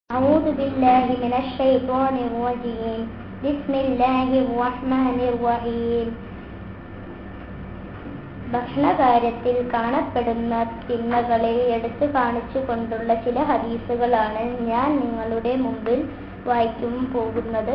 أعوذ بالله من الشيطان الرجيم بسم الله الرحمن الرحيم ഭക്ഷണകാര്യത്തിൽ കാണപ്പെടുന്ന തിന്മകളെ എടുത്തു കാണിച്ചു കൊണ്ടുള്ള ചില ഹദീസുകളാണ് ഞാൻ നിങ്ങളുടെ മുമ്പിൽ വായിക്കും പോകുന്നത്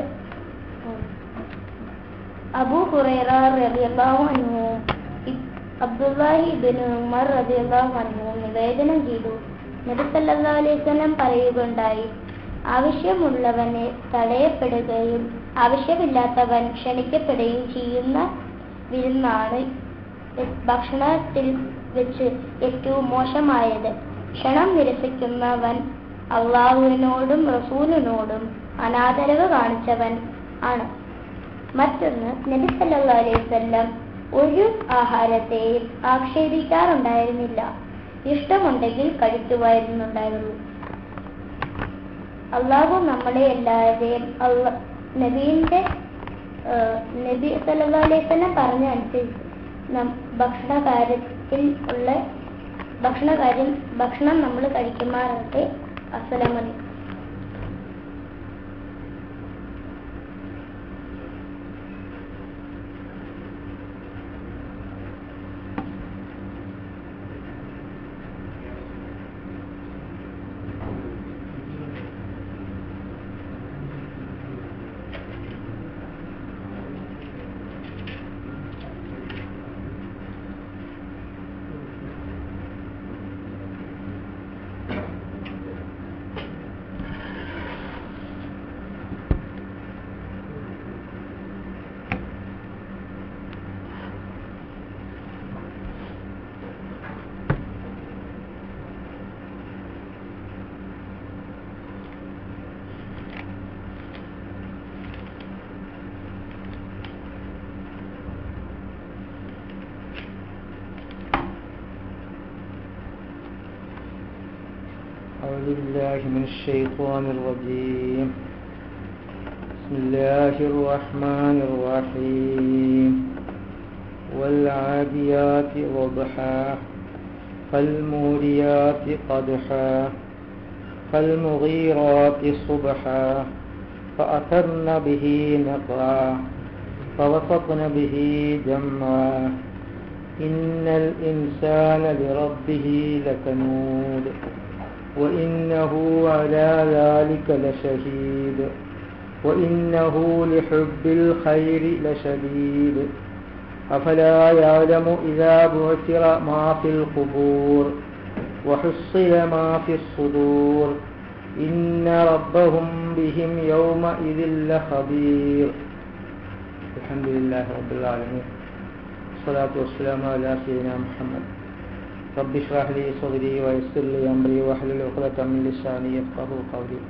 അബൂ ഹുറൈറ റളിയല്ലാഹു അൻഹു അബ്ദുല്ലാഹി ഇബ്നു ഉമർ റളിയല്ലാഹു അൻഹു നിവേദനം ചെയ്തു നബി സല്ലല്ലാഹു അലൈഹി വസല്ലം പറയുകയുണ്ടായി ആവശ്യമുള്ളവന് തടയപ്പെടുകയും ആവശ്യമില്ലാത്തവൻ ക്ഷണിക്കപ്പെടുകയും ചെയ്യുന്ന വിരുന്നാണ് ഭക്ഷണത്തിൽ വെച്ച് ഏറ്റവും മോശമായത് ക്ഷണം നിരസിക്കുന്നവൻ അള്ളാഹുവിനോടും റസൂലിനോടും അനാദരവ് കാണിച്ചവൻ ആണ് മറ്റൊന്ന് നബി സല്ലല്ലാഹു അലൈഹി വസല്ലം ഒരു ആഹാരത്തെയും ആക്ഷേപിക്കാറുണ്ടായിരുന്നില്ല ഇഷ്ടമുണ്ടെങ്കിൽ കഴിക്കുമായിരുന്നുണ്ടായിരുന്നു അള്ളാഹു നമ്മളെ എല്ലാവരെയും അള്ള നബീന്റെ നബി സല്ലല്ലാഹു അലൈഹി വസല്ലം പറഞ്ഞ അനുസരിച്ച് ഭക്ഷണ കാര്യത്തിൽ ഉള്ള ഭക്ഷണ കാര്യം ഭക്ഷണം നമ്മൾ കഴിക്കുമാറാകട്ടെ അസ്സലാമലൈക്കും أعوذ بالله من الشيطان الرجيم بسم الله الرحمن الرحيم والعاديات ضبحا فالموريات قدحا فالمغيرات صبحا فأثرن به نقعا فوسطن به جمعا إن الإنسان لربه لكنود وإنه على ذلك لشهيد وإنه لحب الخير لشديد أفلا يعلم إذا بعثر ما في القبور وحصل ما في الصدور إن ربهم بهم يومئذ لخبير الحمد لله رب العالمين الصلاة والسلام على سيدنا محمد رب اشرح لي صدري ويسر لي امري واحلل عقدة من لساني يفقهوا قولي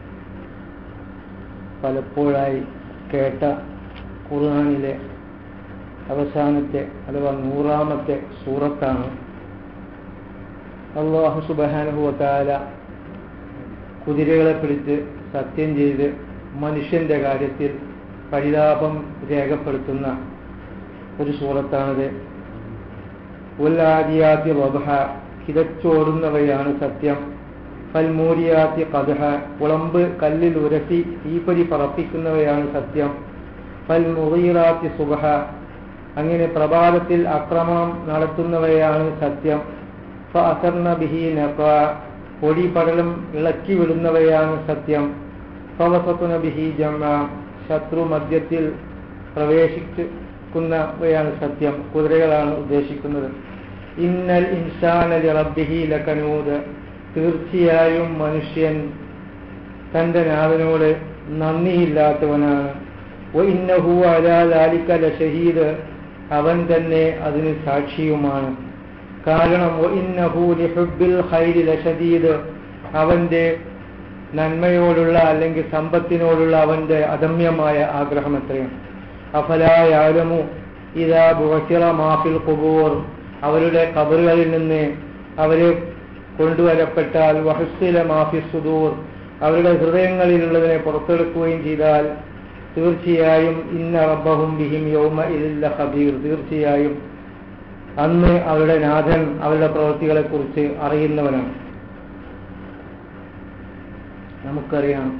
പലപ്പോഴായി കേട്ട ഖുർആനിലെ അവസാനത്തെ അഥവാ നൂറാമത്തെ സൂറത്താണ് അള്ളാഹു സുബാനുഭവത്താല കുതിരകളെ പിടിച്ച് സത്യം ചെയ്ത് മനുഷ്യന്റെ കാര്യത്തിൽ പരിതാപം രേഖപ്പെടുത്തുന്ന ഒരു സൂറത്താണിത് ഉല്ലാദിയാത്തി വബഹ കിതച്ചോടുന്നവയാണ് സത്യം ഫൽമൂരിയാത്തി കഥഹ കുളമ്പ് കല്ലിൽ ഉരസി തീപ്പരി പറപ്പിക്കുന്നവയാണ് സത്യം ഫൽ മുഹീറാത്തി സുബഹ അങ്ങനെ പ്രഭാതത്തിൽ അക്രമണം നടത്തുന്നവയാണ് സത്യം ഫ അസർണ ബിഹി നഫ പൊടി പടലും ഇളക്കി വിടുന്നവയാണ് സത്യം ഫവസത്തുന ബിഹി ജമ്മ ശത്രു മധ്യത്തിൽ പ്രവേശിക്കുന്നവയാണ് സത്യം കുതിരകളാണ് ഉദ്ദേശിക്കുന്നത് ഇന്നൽ ഇൻസാനലി റബ്ബിഹി ലക്കനൂദ് തീർച്ചയായും മനുഷ്യൻ തന്റെ നാഥനോട് നന്ദിയില്ലാത്തവനാണ് ഇന്നഹു അലാലിക്ക ലഷഹീദ് അവൻ തന്നെ അതിന് സാക്ഷിയുമാണ് കാരണം ഇന്നഹു ലിഹുബിൽ ഖൈരി ലഷദീദ് അവന്റെ നന്മയോടുള്ള അല്ലെങ്കിൽ സമ്പത്തിനോടുള്ള അവന്റെ അദമ്യമായ ആഗ്രഹം എത്രയും അഫലായാലമു ഇതാ ബുഹസിറ മാഫിൽ കുബൂർ അവരുടെ കബറുകളിൽ നിന്ന് അവരെ കൊണ്ടുവരപ്പെട്ടാൽ വഹസ്സില മാഫി സുദൂർ അവരുടെ ഹൃദയങ്ങളിലുള്ളതിനെ പുറത്തെടുക്കുകയും ചെയ്താൽ തീർച്ചയായും ഇന്ന റബ്ബഹും ബിഹിം യൗമ ഇല്ല ഹബീർ തീർച്ചയായും അന്ന് അവരുടെ നാഥൻ അവരുടെ പ്രവൃത്തികളെക്കുറിച്ച് അറിയുന്നവനാണ് നമുക്കറിയാം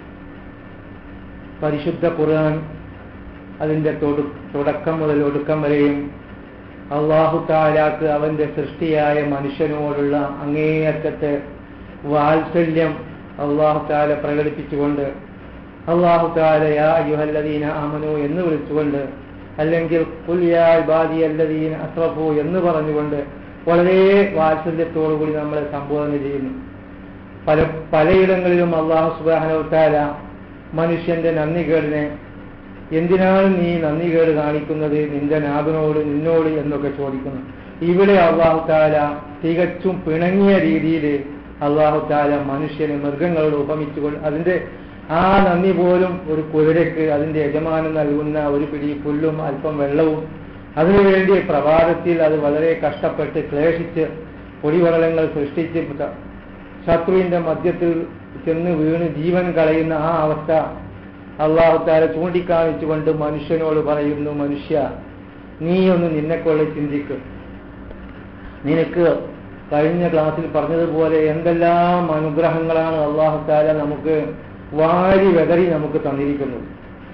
പരിശുദ്ധ ഖുർആൻ അതിന്റെ തൊടു തുടക്കം മുതൽ ഒടുക്കം വരെയും അള്ളാഹു താലാക്ക് അവന്റെ സൃഷ്ടിയായ മനുഷ്യനോടുള്ള അങ്ങേയറ്റത്തെ വാത്സല്യം അള്ളാഹു താല പ്രകടിപ്പിച്ചുകൊണ്ട് അള്ളാഹു താല യാ യുഹല്ലദീന അമനു എന്ന് വിളിച്ചുകൊണ്ട് അല്ലെങ്കിൽ കുൽയാ ബാദി അല്ലദീന അസ്രഫു എന്ന് പറഞ്ഞുകൊണ്ട് വളരെ വാത്സല്യത്തോടുകൂടി നമ്മളെ സംബോധന ചെയ്യുന്നു പല പലയിടങ്ങളിലും അള്ളാഹു സുബാനവത്താല മനുഷ്യന്റെ നന്ദികേടിനെ എന്തിനാണ് നീ നന്ദികേട് കാണിക്കുന്നത് നിന്റെ നാഥനോട് നിന്നോട് എന്നൊക്കെ ചോദിക്കുന്നു ഇവിടെ അള്ളാഹു താല തികച്ചും പിണങ്ങിയ രീതിയിൽ അള്ളാഹു താല മനുഷ്യനെ മൃഗങ്ങളോട് ഉപമിച്ചുകൊണ്ട് അതിന്റെ ആ നന്ദി പോലും ഒരു കുതിരയ്ക്ക് അതിന്റെ യജമാനം നൽകുന്ന ഒരു പിടി പുല്ലും അല്പം വെള്ളവും അതിനുവേണ്ടി പ്രഭാതത്തിൽ അത് വളരെ കഷ്ടപ്പെട്ട് ക്ലേശിച്ച് പൊടിപടലങ്ങൾ സൃഷ്ടിച്ച് ശത്രുവിന്റെ മധ്യത്തിൽ ചെന്ന് വീണ് ജീവൻ കളയുന്ന ആ അവസ്ഥ അള്ളാഹുത്താല ചൂണ്ടിക്കാണിച്ചുകൊണ്ട് മനുഷ്യനോട് പറയുന്നു മനുഷ്യ നീ ഒന്ന് നിന്നെക്കൊള്ളെ ചിന്തിക്കും നിനക്ക് കഴിഞ്ഞ ക്ലാസ്സിൽ പറഞ്ഞതുപോലെ എന്തെല്ലാം അനുഗ്രഹങ്ങളാണ് അള്ളാഹുത്താല നമുക്ക് വാരി വെതറി നമുക്ക് തന്നിരിക്കുന്നത്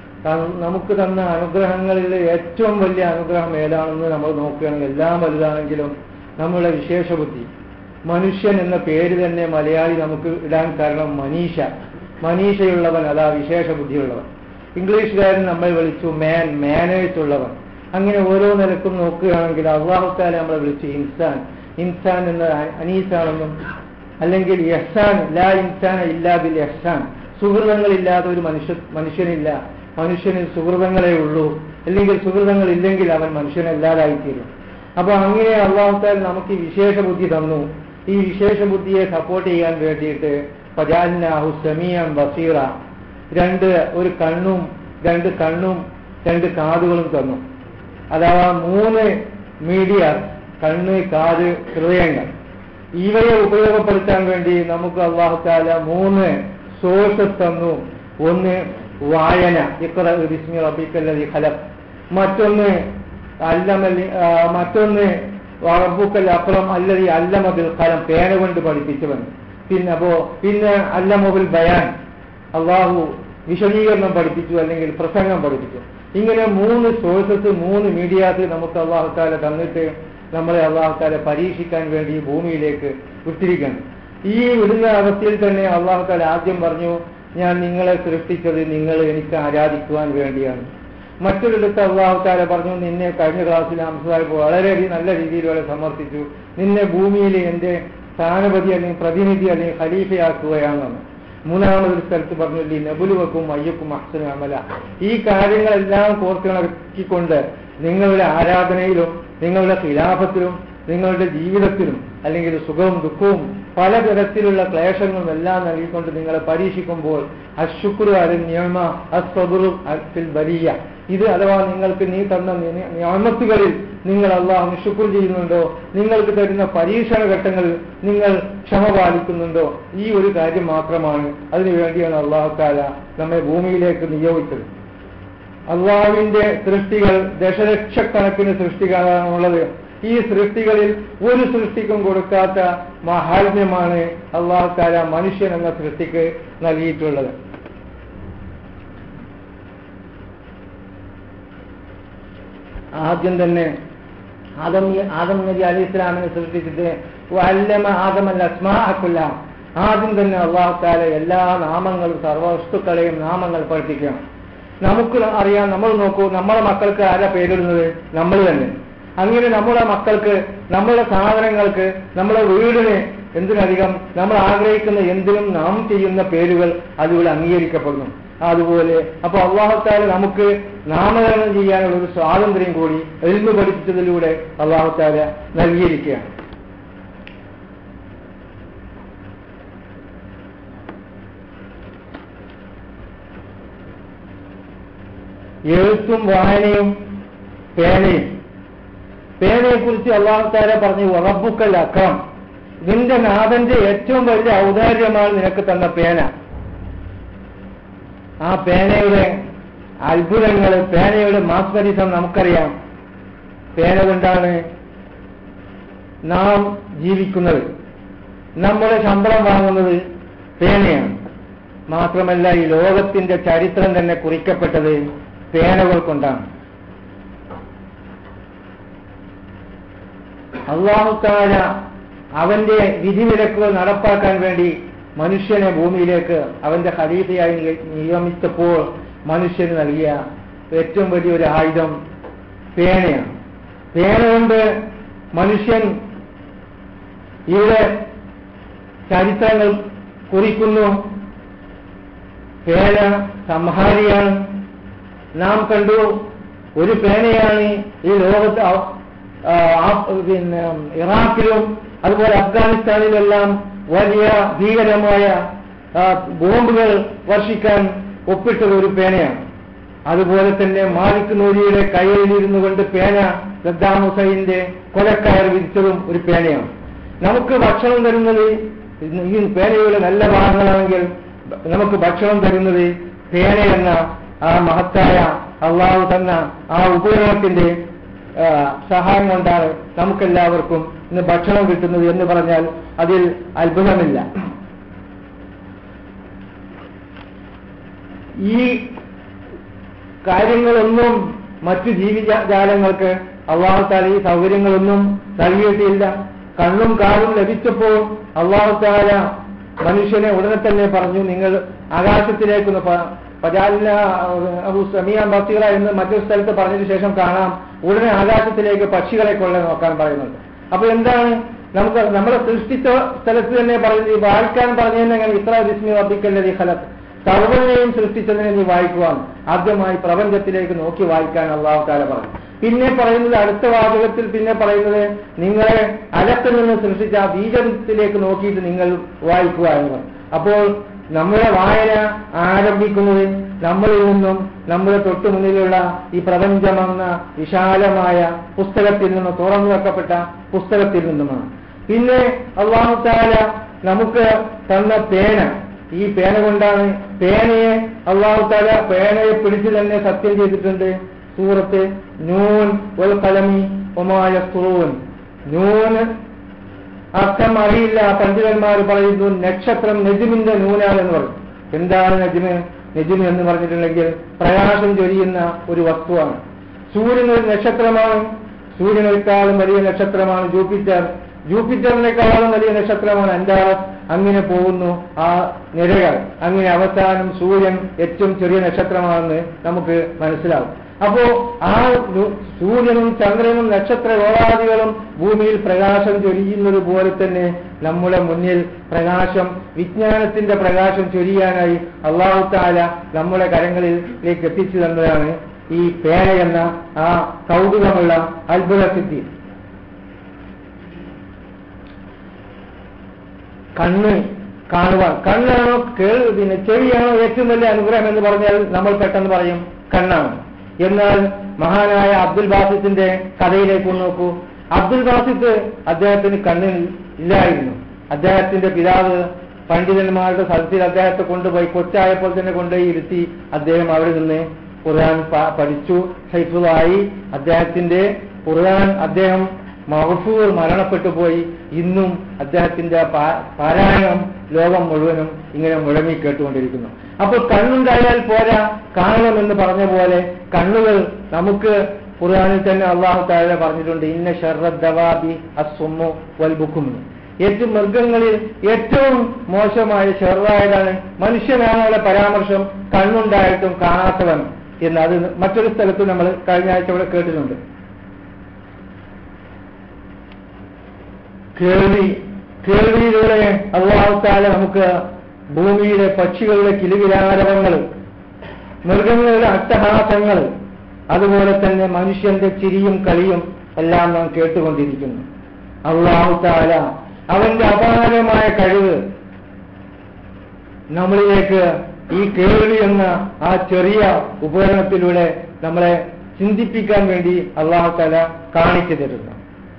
നമുക്ക് തന്ന അനുഗ്രഹങ്ങളിൽ ഏറ്റവും വലിയ അനുഗ്രഹം ഏതാണെന്ന് നമ്മൾ നോക്കുകയാണെങ്കിൽ എല്ലാം വലുതാണെങ്കിലും നമ്മളുടെ വിശേഷ ബുദ്ധി മനുഷ്യൻ എന്ന പേര് തന്നെ മലയാളി നമുക്ക് ഇടാൻ കാരണം മനീഷ മനീഷയുള്ളവൻ അതാ വിശേഷ ബുദ്ധിയുള്ളവൻ ഇംഗ്ലീഷുകാരൻ നമ്മൾ വിളിച്ചു മാൻ മാനേഴ്സ് ഉള്ളവൻ അങ്ങനെ ഓരോ നിലക്കും നോക്കുകയാണെങ്കിൽ അള്ളാഹുത്താല നമ്മളെ വിളിച്ചു ഇൻസാൻ ഇൻസാൻ എന്ന അനീസാണെന്നും അല്ലെങ്കിൽ യഹ്സാൻ ലാ ഇൻസാൻ ഇല്ലാ ബിൽ യഹ്സാൻ സുഹൃതങ്ങളില്ലാതെ ഒരു മനുഷ്യ മനുഷ്യനില്ല മനുഷ്യന് സുഹൃതങ്ങളെ ഉള്ളൂ അല്ലെങ്കിൽ സുഹൃതങ്ങൾ ഇല്ലെങ്കിൽ അവൻ മനുഷ്യനല്ലാതായിത്തീരും അപ്പൊ അങ്ങനെ അള്ളാഹുത്താൽ നമുക്ക് ഈ വിശേഷ ബുദ്ധി തന്നു ഈ വിശേഷ ബുദ്ധിയെ സപ്പോർട്ട് ചെയ്യാൻ വേണ്ടിയിട്ട് ഫജാലിനാഹു സമീൻ ബസീറ രണ്ട് ഒരു കണ്ണും രണ്ട് കണ്ണും രണ്ട് കാതുകളും തന്നു അഥവാ മൂന്ന് മീഡിയ കണ്ണ് കാത് ഹൃദയങ്ങൾ ഇവയെ ഉപയോഗപ്പെടുത്താൻ വേണ്ടി നമുക്ക് അള്ളാഹുത്താല മൂന്ന് സോഴ്സസ് തന്നു ഒന്ന് വായന ഇക്ര ബിസ്മി റബിക്കല്ലതി ഖലഖ് മറ്റൊന്ന് അല്ലമല്ലി മറ്റൊന്ന് റബ്ബുക്കൽ അപ്പുറം അല്ലതി അല്ലമബിൽ കലം പേന കൊണ്ട് പഠിപ്പിച്ചവൻ പിന്നെ അപ്പോ പിന്നെ അല്ലമബിൽ ബയാൻ അള്ളാഹു വിശദീകരണം പഠിപ്പിച്ചു അല്ലെങ്കിൽ പ്രസംഗം പഠിപ്പിച്ചു ഇങ്ങനെ മൂന്ന് സോഴ്സസ് മൂന്ന് മീഡിയാസ് നമുക്ക് അള്ളാഹുത്താല തന്നിട്ട് നമ്മളെ അള്ളാഹുത്താല പരീക്ഷിക്കാൻ വേണ്ടി ഭൂമിയിലേക്ക് വിട്ടിരിക്കണം ഈ വിടുന്ന അവസ്ഥയിൽ തന്നെ അള്ളാഹുത്താല ആദ്യം പറഞ്ഞു ഞാൻ നിങ്ങളെ സൃഷ്ടിച്ചത് നിങ്ങൾ എനിക്ക് ആരാധിക്കുവാൻ വേണ്ടിയാണ് മറ്റൊരിടത്ത് അള്ളാഹുത്താല പറഞ്ഞു നിന്നെ കഴിഞ്ഞ ക്ലാസ്സിൽ അംസാഹിബ് വളരെയധികം നല്ല രീതിയിലൂടെ സമർത്ഥിച്ചു നിന്നെ ഭൂമിയിൽ എന്റെ സ്ഥാനപതി അല്ലെങ്കിൽ പ്രതിനിധി അല്ലെങ്കിൽ ഖലീഫയാക്കുകയാണെന്ന് മൂന്നാമതൊരു സ്ഥലത്ത് പറഞ്ഞു ഈ നബുലുവക്കും അയ്യക്കും അഹ്സനും അമല ഈ കാര്യങ്ങളെല്ലാം കോർത്തിണക്കിക്കൊണ്ട് നിങ്ങളുടെ ആരാധനയിലും നിങ്ങളുടെ ഖിലാഫത്തിലും നിങ്ങളുടെ ജീവിതത്തിലും അല്ലെങ്കിൽ സുഖവും ദുഃഖവും പലതരത്തിലുള്ള ക്ലേശങ്ങളും എല്ലാം നൽകിക്കൊണ്ട് നിങ്ങളെ പരീക്ഷിക്കുമ്പോൾ അശുക്രു അരൻ നിയമ അസ്വബുറു അൽ ബലിയ ഇത് അഥവാ നിങ്ങൾക്ക് നീ തന്ന നിയമത്തുകളിൽ നിങ്ങൾ അള്ളാഹു ശുക്ർ ചെയ്യുന്നുണ്ടോ നിങ്ങൾക്ക് തരുന്ന പരീക്ഷണ ഘട്ടങ്ങളിൽ നിങ്ങൾ ക്ഷമ പാലിക്കുന്നുണ്ടോ ഈ ഒരു കാര്യം മാത്രമാണ് അതിനുവേണ്ടിയാണ് അള്ളാഹുക്കാല നമ്മെ ഭൂമിയിലേക്ക് നിയോഗിച്ചത് അള്ളാഹുവിന്റെ സൃഷ്ടികൾ ദശലക്ഷക്കണക്കിന് സൃഷ്ടികളാണുള്ളത് ഈ സൃഷ്ടികളിൽ ഒരു സൃഷ്ടിക്കും കൊടുക്കാത്ത മഹാത്മ്യമാണ് അള്ളാഹുക്കാല മനുഷ്യൻ എന്ന സൃഷ്ടിക്ക് നൽകിയിട്ടുള്ളത് ആദ്യം തന്നെ ആദം ആദം നബി അലി ഇസ്ലാമിനെ സൃഷ്ടിച്ചിട്ട് വല്ലമ ആദമല്ല അസ്മാഅക്കുല്ല ആദ്യം തന്നെ അള്ളാഹു താല എല്ലാ നാമങ്ങളും സർവവസ്തുക്കളെയും നാമങ്ങൾ പഠിപ്പിക്കണം നമുക്ക് അറിയാം നമ്മൾ നോക്കൂ നമ്മളെ മക്കൾക്ക് ആരാ പേരിടുന്നത് നമ്മൾ തന്നെ അങ്ങനെ നമ്മുടെ മക്കൾക്ക് നമ്മുടെ സാധനങ്ങൾക്ക് നമ്മുടെ വീടിന് എന്തിനധികം നമ്മൾ ആഗ്രഹിക്കുന്ന എന്തിനും നാം ചെയ്യുന്ന പേരുകൾ അതിലൂടെ അംഗീകരിക്കപ്പെടുന്നു അതുപോലെ അപ്പൊ അള്ളാഹുത്താല നമുക്ക് നാമകരണം ചെയ്യാനുള്ള ഒരു സ്വാതന്ത്ര്യം കൂടി എൽമ പഠിപ്പിച്ചതിലൂടെ അള്ളാഹുത്താല നൽകിയിരിക്കുകയാണ് എഴുത്തും വായനയും പേനയും പേനയെ കുറിച്ച് അള്ളാഹുത്താല പറഞ്ഞു ഉറബുക്കൽ അക്രം നിന്റെ നാഥന്റെ ഏറ്റവും വലിയ ഔദാര്യമാണ് നിനക്ക് തന്ന പേന ആ പേനയുടെ അത്ഭുതങ്ങൾ പേനയുടെ മാസ്മരിസം നമുക്കറിയാം പേന കൊണ്ടാണ് നാം ജീവിക്കുന്നത് നമ്മുടെ ശമ്പളം വാങ്ങുന്നത് പേനയാണ് മാത്രമല്ല ഈ ലോകത്തിന്റെ ചരിത്രം തന്നെ കുറിക്കപ്പെട്ടത് പേനകൾ കൊണ്ടാണ് അള്ളാഹുത്താല അവന്റെ വിധിവിലക്കുകൾ നടപ്പാക്കാൻ വേണ്ടി മനുഷ്യനെ ഭൂമിയിലേക്ക് അവന്റെ ഖലീഫയായി നിയ- നിയമിച്ചപ്പോൾ മനുഷ്യന് നൽകിയ ഏറ്റവും വലിയൊരു ആയുധം പേനയാണ് പേന കൊണ്ട് മനുഷ്യൻ ഇവിടെ ചരിത്രങ്ങൾ കുറിക്കുന്നു പേന സംഹാരിയാണ് നാം കണ്ടു ഒരു പേനയാണ് ഈ ലോകത്ത് ആ- ആ- പിന്നെ ഇറാഖിലും അതുപോലെ അഫ്ഗാനിസ്ഥാനിലെല്ലാം വലിയ ഭീകരമായ ആ, ബോംബുകൾ വർഷിക്കാൻ ഒപ്പിട്ടത് ഒരു പേനയാണ് അതുപോലെ തന്നെ മാലിക് നൂരിയുടെ കയ്യിലിരുന്നു കൊണ്ട് പേന സദ്ദാം ഹുസൈന്റെ കൊലക്കയർ വിരിച്ചതും ഒരു പേനയാണ് നമുക്ക് ഭക്ഷണം തരുന്നത് ഈ പേനയുടെ നല്ല ഭാഗങ്ങളാണെങ്കിൽ നമുക്ക് ഭക്ഷണം തരുന്നത് പേന എന്ന ആ മഹത്തായ അള്ളാഹു തന്ന ആ ഉപകരണത്തിന്റെ ആ, സഹായം കൊണ്ടാണ് നമുക്കെല്ലാവർക്കും ഇന്ന് ഭക്ഷണം കിട്ടുന്നത് എന്ന് പറഞ്ഞാൽ അതിൽ അത്ഭുതമില്ല ഈ കാര്യങ്ങളൊന്നും മറ്റു ജീവിജാലങ്ങൾക്ക് അള്ളാഹുത്താല ഈ സൗകര്യങ്ങളൊന്നും നൽകിയിട്ടില്ല കണ്ണും കാലും ലഭിച്ചപ്പോൾ അള്ളാഹുത്താല മനുഷ്യനെ ഉടനെ തന്നെ പറഞ്ഞു നിങ്ങൾ ആകാശത്തിലേക്ക് പജാലിന അബു സമീയ ബസീറ എന്ന് മറ്റൊരു സ്ഥലത്ത് പറഞ്ഞതിന് ശേഷം കാണാം ഉടനെ ആകാശത്തിലേക്ക് പക്ഷികളെ കൊള്ളെ നോക്കാൻ പറയുന്നുണ്ട് അപ്പൊ എന്താണ് നമുക്ക് നമ്മളെ സൃഷ്ടിച്ച സ്ഥലത്ത് തന്നെ പറഞ്ഞ് വായിക്കാൻ പറഞ്ഞതെന്ന് എങ്ങനെ ഇത്ര വിസ്മി വർദ്ധിക്കേണ്ടത് ഈ ഫലത്ത് സർവനെയും സൃഷ്ടിച്ചതിനെ നീ വായിക്കുവാണ് ആദ്യമായി പ്രപഞ്ചത്തിലേക്ക് നോക്കി വായിക്കാൻ അള്ളാഹു താല പറഞ്ഞു പിന്നെ പറയുന്നത് അടുത്ത വാചകത്തിൽ പിന്നെ പറയുന്നത് നിങ്ങളെ അലത്ത് നിന്ന് സൃഷ്ടിച്ച ആ ബീജത്തിലേക്ക് നോക്കിയിട്ട് നിങ്ങൾ വായിക്കുക എന്ന് പറഞ്ഞു അപ്പോൾ നമ്മുടെ വായന ആരംഭിക്കുന്നത് നമ്മളിൽ നിന്നും നമ്മുടെ തൊട്ടു മുന്നിലുള്ള ഈ പ്രപഞ്ചമെന്ന വിശാലമായ പുസ്തകത്തിൽ നിന്ന് തുറന്നു വെക്കപ്പെട്ട പുസ്തകത്തിൽ നിന്നുമാണ് പിന്നെ അള്ളാഹു താല നമുക്ക് തന്ന പേന ഈ പേന കൊണ്ടാണ് പേനയെ അള്ളാഹു താല പേനയെ പിടിച്ചു തന്നെ സത്യം ചെയ്തിട്ടുണ്ട് സൂറത്ത് നൂൻ വൽ കലമി ഒമായ സുറൂൻ നൂന് അർത്ഥം അറിയില്ല പണ്ഡിതന്മാർ പറയുന്നു നക്ഷത്രം നെജിമിന്റെ നൂനാണെന്ന് പറയും എന്താണ് നെജിമ് നെജിമ് എന്ന് പറഞ്ഞിട്ടുണ്ടെങ്കിൽ പ്രകാശം ചൊരിയുന്ന ഒരു വസ്തുവാണ് സൂര്യൻ ഒരു നക്ഷത്രമാണ് സൂര്യനേക്കാളും വലിയ നക്ഷത്രമാണ് ജൂപ്പിറ്റർ ജൂപ്പിറ്ററിനേക്കാളും വലിയ നക്ഷത്രമാണ് അൻഡാറസ് അങ്ങനെ പോകുന്നു ആ നിരകൾ അങ്ങനെ അവസാനം സൂര്യൻ ഏറ്റവും ചെറിയ നക്ഷത്രമാണെന്ന് നമുക്ക് മനസ്സിലാവും അപ്പോ ആ രു- സൂര്യനും ചന്ദ്രനും നക്ഷത്ര ഗോളാദികളും ഭൂമിയിൽ പ്രകാശം ചൊരിയുന്നത് പോലെ തന്നെ നമ്മുടെ മുന്നിൽ പ്രകാശം വിജ്ഞാനത്തിന്റെ പ്രകാശം ചൊരിയാനായി അള്ളാഹു താല നമ്മുടെ കരങ്ങളിലേക്ക് എത്തിച്ചു തന്നതാണ് ഈ പേന എന്ന ആ കൗതുകമുള്ള അത്ഭുത സിദ്ധി കണ്ണ് കാണുവാൻ കണ്ണാണോ കേൾ പിന്നെ ചെവിയാണോ ഏറ്റവും വലിയ അനുഗ്രഹം എന്ന് പറഞ്ഞാൽ നമ്മൾ പെട്ടെന്ന് പറയും കണ്ണാണ് എന്നാൽ മഹാനായ അബ്ദുൽ ബാസിത്തിന്റെ കഥയിലേക്ക് ഒന്ന് നോക്കൂ അബ്ദുൽ ബാസിത്ത് അദ്ദേഹത്തിന് കണ്ണിൽ ഇല്ലായിരുന്നു അദ്ദേഹത്തിന്റെ പിതാവ് പണ്ഡിതന്മാരുടെ സദസ്സിൽ അദ്ദേഹത്തെ കൊണ്ടുപോയി കൊച്ചായപ്പോൾ തന്നെ കൊണ്ടുപോയി ഇരുത്തി അദ്ദേഹം അവിടെ നിന്ന് ഖുർആൻ പ- പഠിച്ചു ഹൈഫുള്ളായി അദ്ദേഹത്തിന്റെ ഖുർആൻ അദ്ദേഹം മഹഫൂർ മരണപ്പെട്ടു പോയി ഇന്നും അദ്ദേഹത്തിന്റെ പാ- പാരായണം ലോകം മുഴുവനും ഇങ്ങനെ മുഴങ്ങി കേട്ടുകൊണ്ടിരിക്കുന്നു അപ്പോൾ കണ്ണുണ്ടായാൽ പോരാ കാണണമെന്ന് പറഞ്ഞ പോലെ കണ്ണുകൾ നമുക്ക് ഖുർആനിൽ തന്നെ അള്ളാഹു താഴെ പറഞ്ഞിട്ടുണ്ട് ഇന്ന ഷർദവാബി അസ്വമ്മു വൽബുക്കും ഏറ്റവും മൃഗങ്ങളിൽ ഏറ്റവും മോശമായ ഷെറായതാണ് മനുഷ്യനാണ് അവിടെ പരാമർശം കണ്ണുണ്ടായിട്ടും കാണാത്തവൻ എന്ന് അത് മറ്റൊരു സ്ഥലത്ത് നമ്മൾ കഴിഞ്ഞ ആഴ്ച ഇവിടെ കേട്ടിട്ടുണ്ട് കേൾവി കേൾവിയിലൂടെ അള്ളാഹുത്താല നമുക്ക് ഭൂമിയിലെ പക്ഷികളുടെ കിലുകിലാരവങ്ങൾ മൃഗങ്ങളുടെ അട്ടഹാസങ്ങൾ അതുപോലെ തന്നെ മനുഷ്യന്റെ ചിരിയും കളിയും എല്ലാം നാം കേട്ടുകൊണ്ടിരിക്കുന്നു അള്ളാഹുത്താല അവന്റെ അപാരമായ കഴിവ് നമ്മളിലേക്ക് ഈ കേൾവി എന്ന ആ ചെറിയ ഉപകരണത്തിലൂടെ നമ്മളെ ചിന്തിപ്പിക്കാൻ വേണ്ടി അള്ളാഹുത്താല കാണിച്ചു തരുന്നു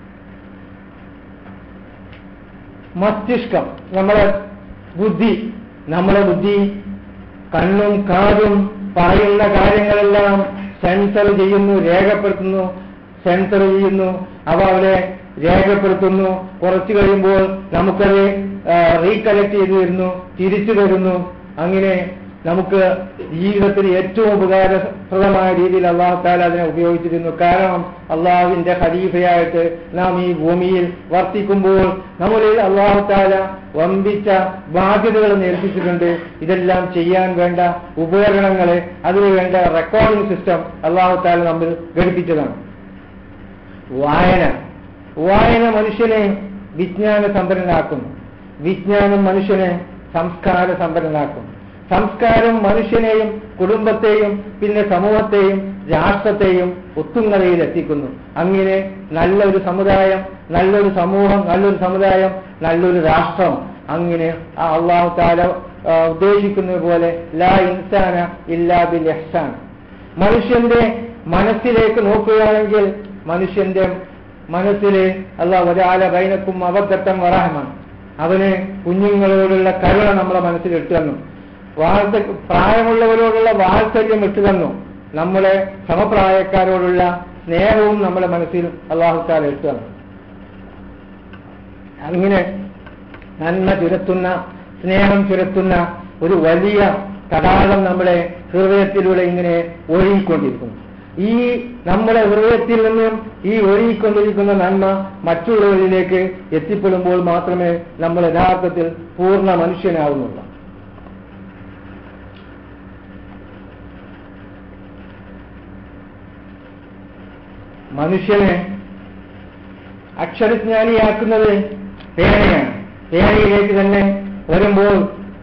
മസ്തിഷ്കം നമ്മളെ ബുദ്ധി നമ്മളെ ബുദ്ധി കണ്ണും കാതും പറയുന്ന കാര്യങ്ങളെല്ലാം സെൻസർ ചെയ്യുന്നു രേഖപ്പെടുത്തുന്നു സെൻസർ ചെയ്യുന്നു അവ അവിടെ രേഖപ്പെടുത്തുന്നു കുറച്ചു കഴിയുമ്പോൾ നമുക്കത് റീകലക്ട് ചെയ്തു തരുന്നു തിരിച്ചു തരുന്നു അങ്ങനെ നമുക്ക് ജീവിതത്തിൽ ഏറ്റവും ഉപകാരപ്രദമായ രീതിയിൽ അള്ളാഹു താല അതിനെ ഉപയോഗിച്ചിരുന്നു കാരണം അള്ളാഹുവിന്റെ ഖലീഫയായിട്ട് നാം ഈ ഭൂമിയിൽ വർത്തിക്കുമ്പോൾ നമ്മളിൽ അള്ളാഹു താല വമ്പിച്ച ബാധ്യതകൾ നേർപ്പിച്ചിട്ടുണ്ട് ഇതെല്ലാം ചെയ്യാൻ വേണ്ട ഉപകരണങ്ങളെ അതിനു വേണ്ട റെക്കോർഡിംഗ് സിസ്റ്റം അള്ളാഹു താല നമ്മൾ ഘടിപ്പിച്ചതാണ് വായന വായന മനുഷ്യനെ വിജ്ഞാന സമ്പന്നനാക്കുന്നു വിജ്ഞാനം മനുഷ്യനെ സംസ്കാര സമ്പന്നനാക്കുന്നു സംസ്കാരം മനുഷ്യനെയും കുടുംബത്തെയും പിന്നെ സമൂഹത്തെയും രാഷ്ട്രത്തെയും ഉത്തുംഗതയിൽ എത്തിക്കുന്നു അങ്ങനെ നല്ലൊരു സമുദായം നല്ലൊരു സമൂഹം നല്ലൊരു സമുദായം നല്ലൊരു രാഷ്ട്രം അങ്ങനെ ആ അള്ളാഹു താല ആ, ഉദ്ദേശിക്കുന്നത് പോലെ ലാ ഇൻസാന ഇല്ലാ ബിൽ ഇഹ്സാൻ മനുഷ്യന്റെ മനസ്സിലേക്ക് നോക്കുകയാണെങ്കിൽ മനുഷ്യന്റെ മനസ്സില് അള്ളാഹ് ഒരാളെ ബൈനക്കും അബദ്ധത്തം വറാഹമാണ് അവന് കുഞ്ഞുങ്ങളോടുള്ള കരുണ നമ്മളെ മനസ്സിൽ ഇട്ടു തന്നു വാർത്ത പ്രായമുള്ളവരോടുള്ള വാത്സല്യം ഇട്ടു തന്നു നമ്മളെ സമപ്രായക്കാരോടുള്ള സ്നേഹവും നമ്മുടെ മനസ്സിൽ അള്ളാഹുത്താല ഇട്ടു തന്നു അങ്ങനെ നന്മ ചുരത്തുന്ന സ്നേഹം ചുരത്തുന്ന ഒരു വലിയ തടാകം നമ്മുടെ ഹൃദയത്തിലൂടെ ഇങ്ങനെ ഒഴുകിക്കൊണ്ടിരിക്കുന്നു ഈ നമ്മുടെ ഹൃദയത്തിൽ നിന്നും ഈ ഒഴുകിക്കൊണ്ടിരിക്കുന്ന നന്മ മറ്റുള്ളവരിലേക്ക് എത്തിപ്പെടുമ്പോൾ മാത്രമേ നമ്മൾ യഥാർത്ഥത്തിൽ പൂർണ്ണ മനുഷ്യനാവുന്നുള്ളൂ മനുഷ്യനെ അക്ഷരജ്ഞാനിയാക്കുന്നത് പേനയാണ് പേനയിലേക്ക് തന്നെ വരുമ്പോൾ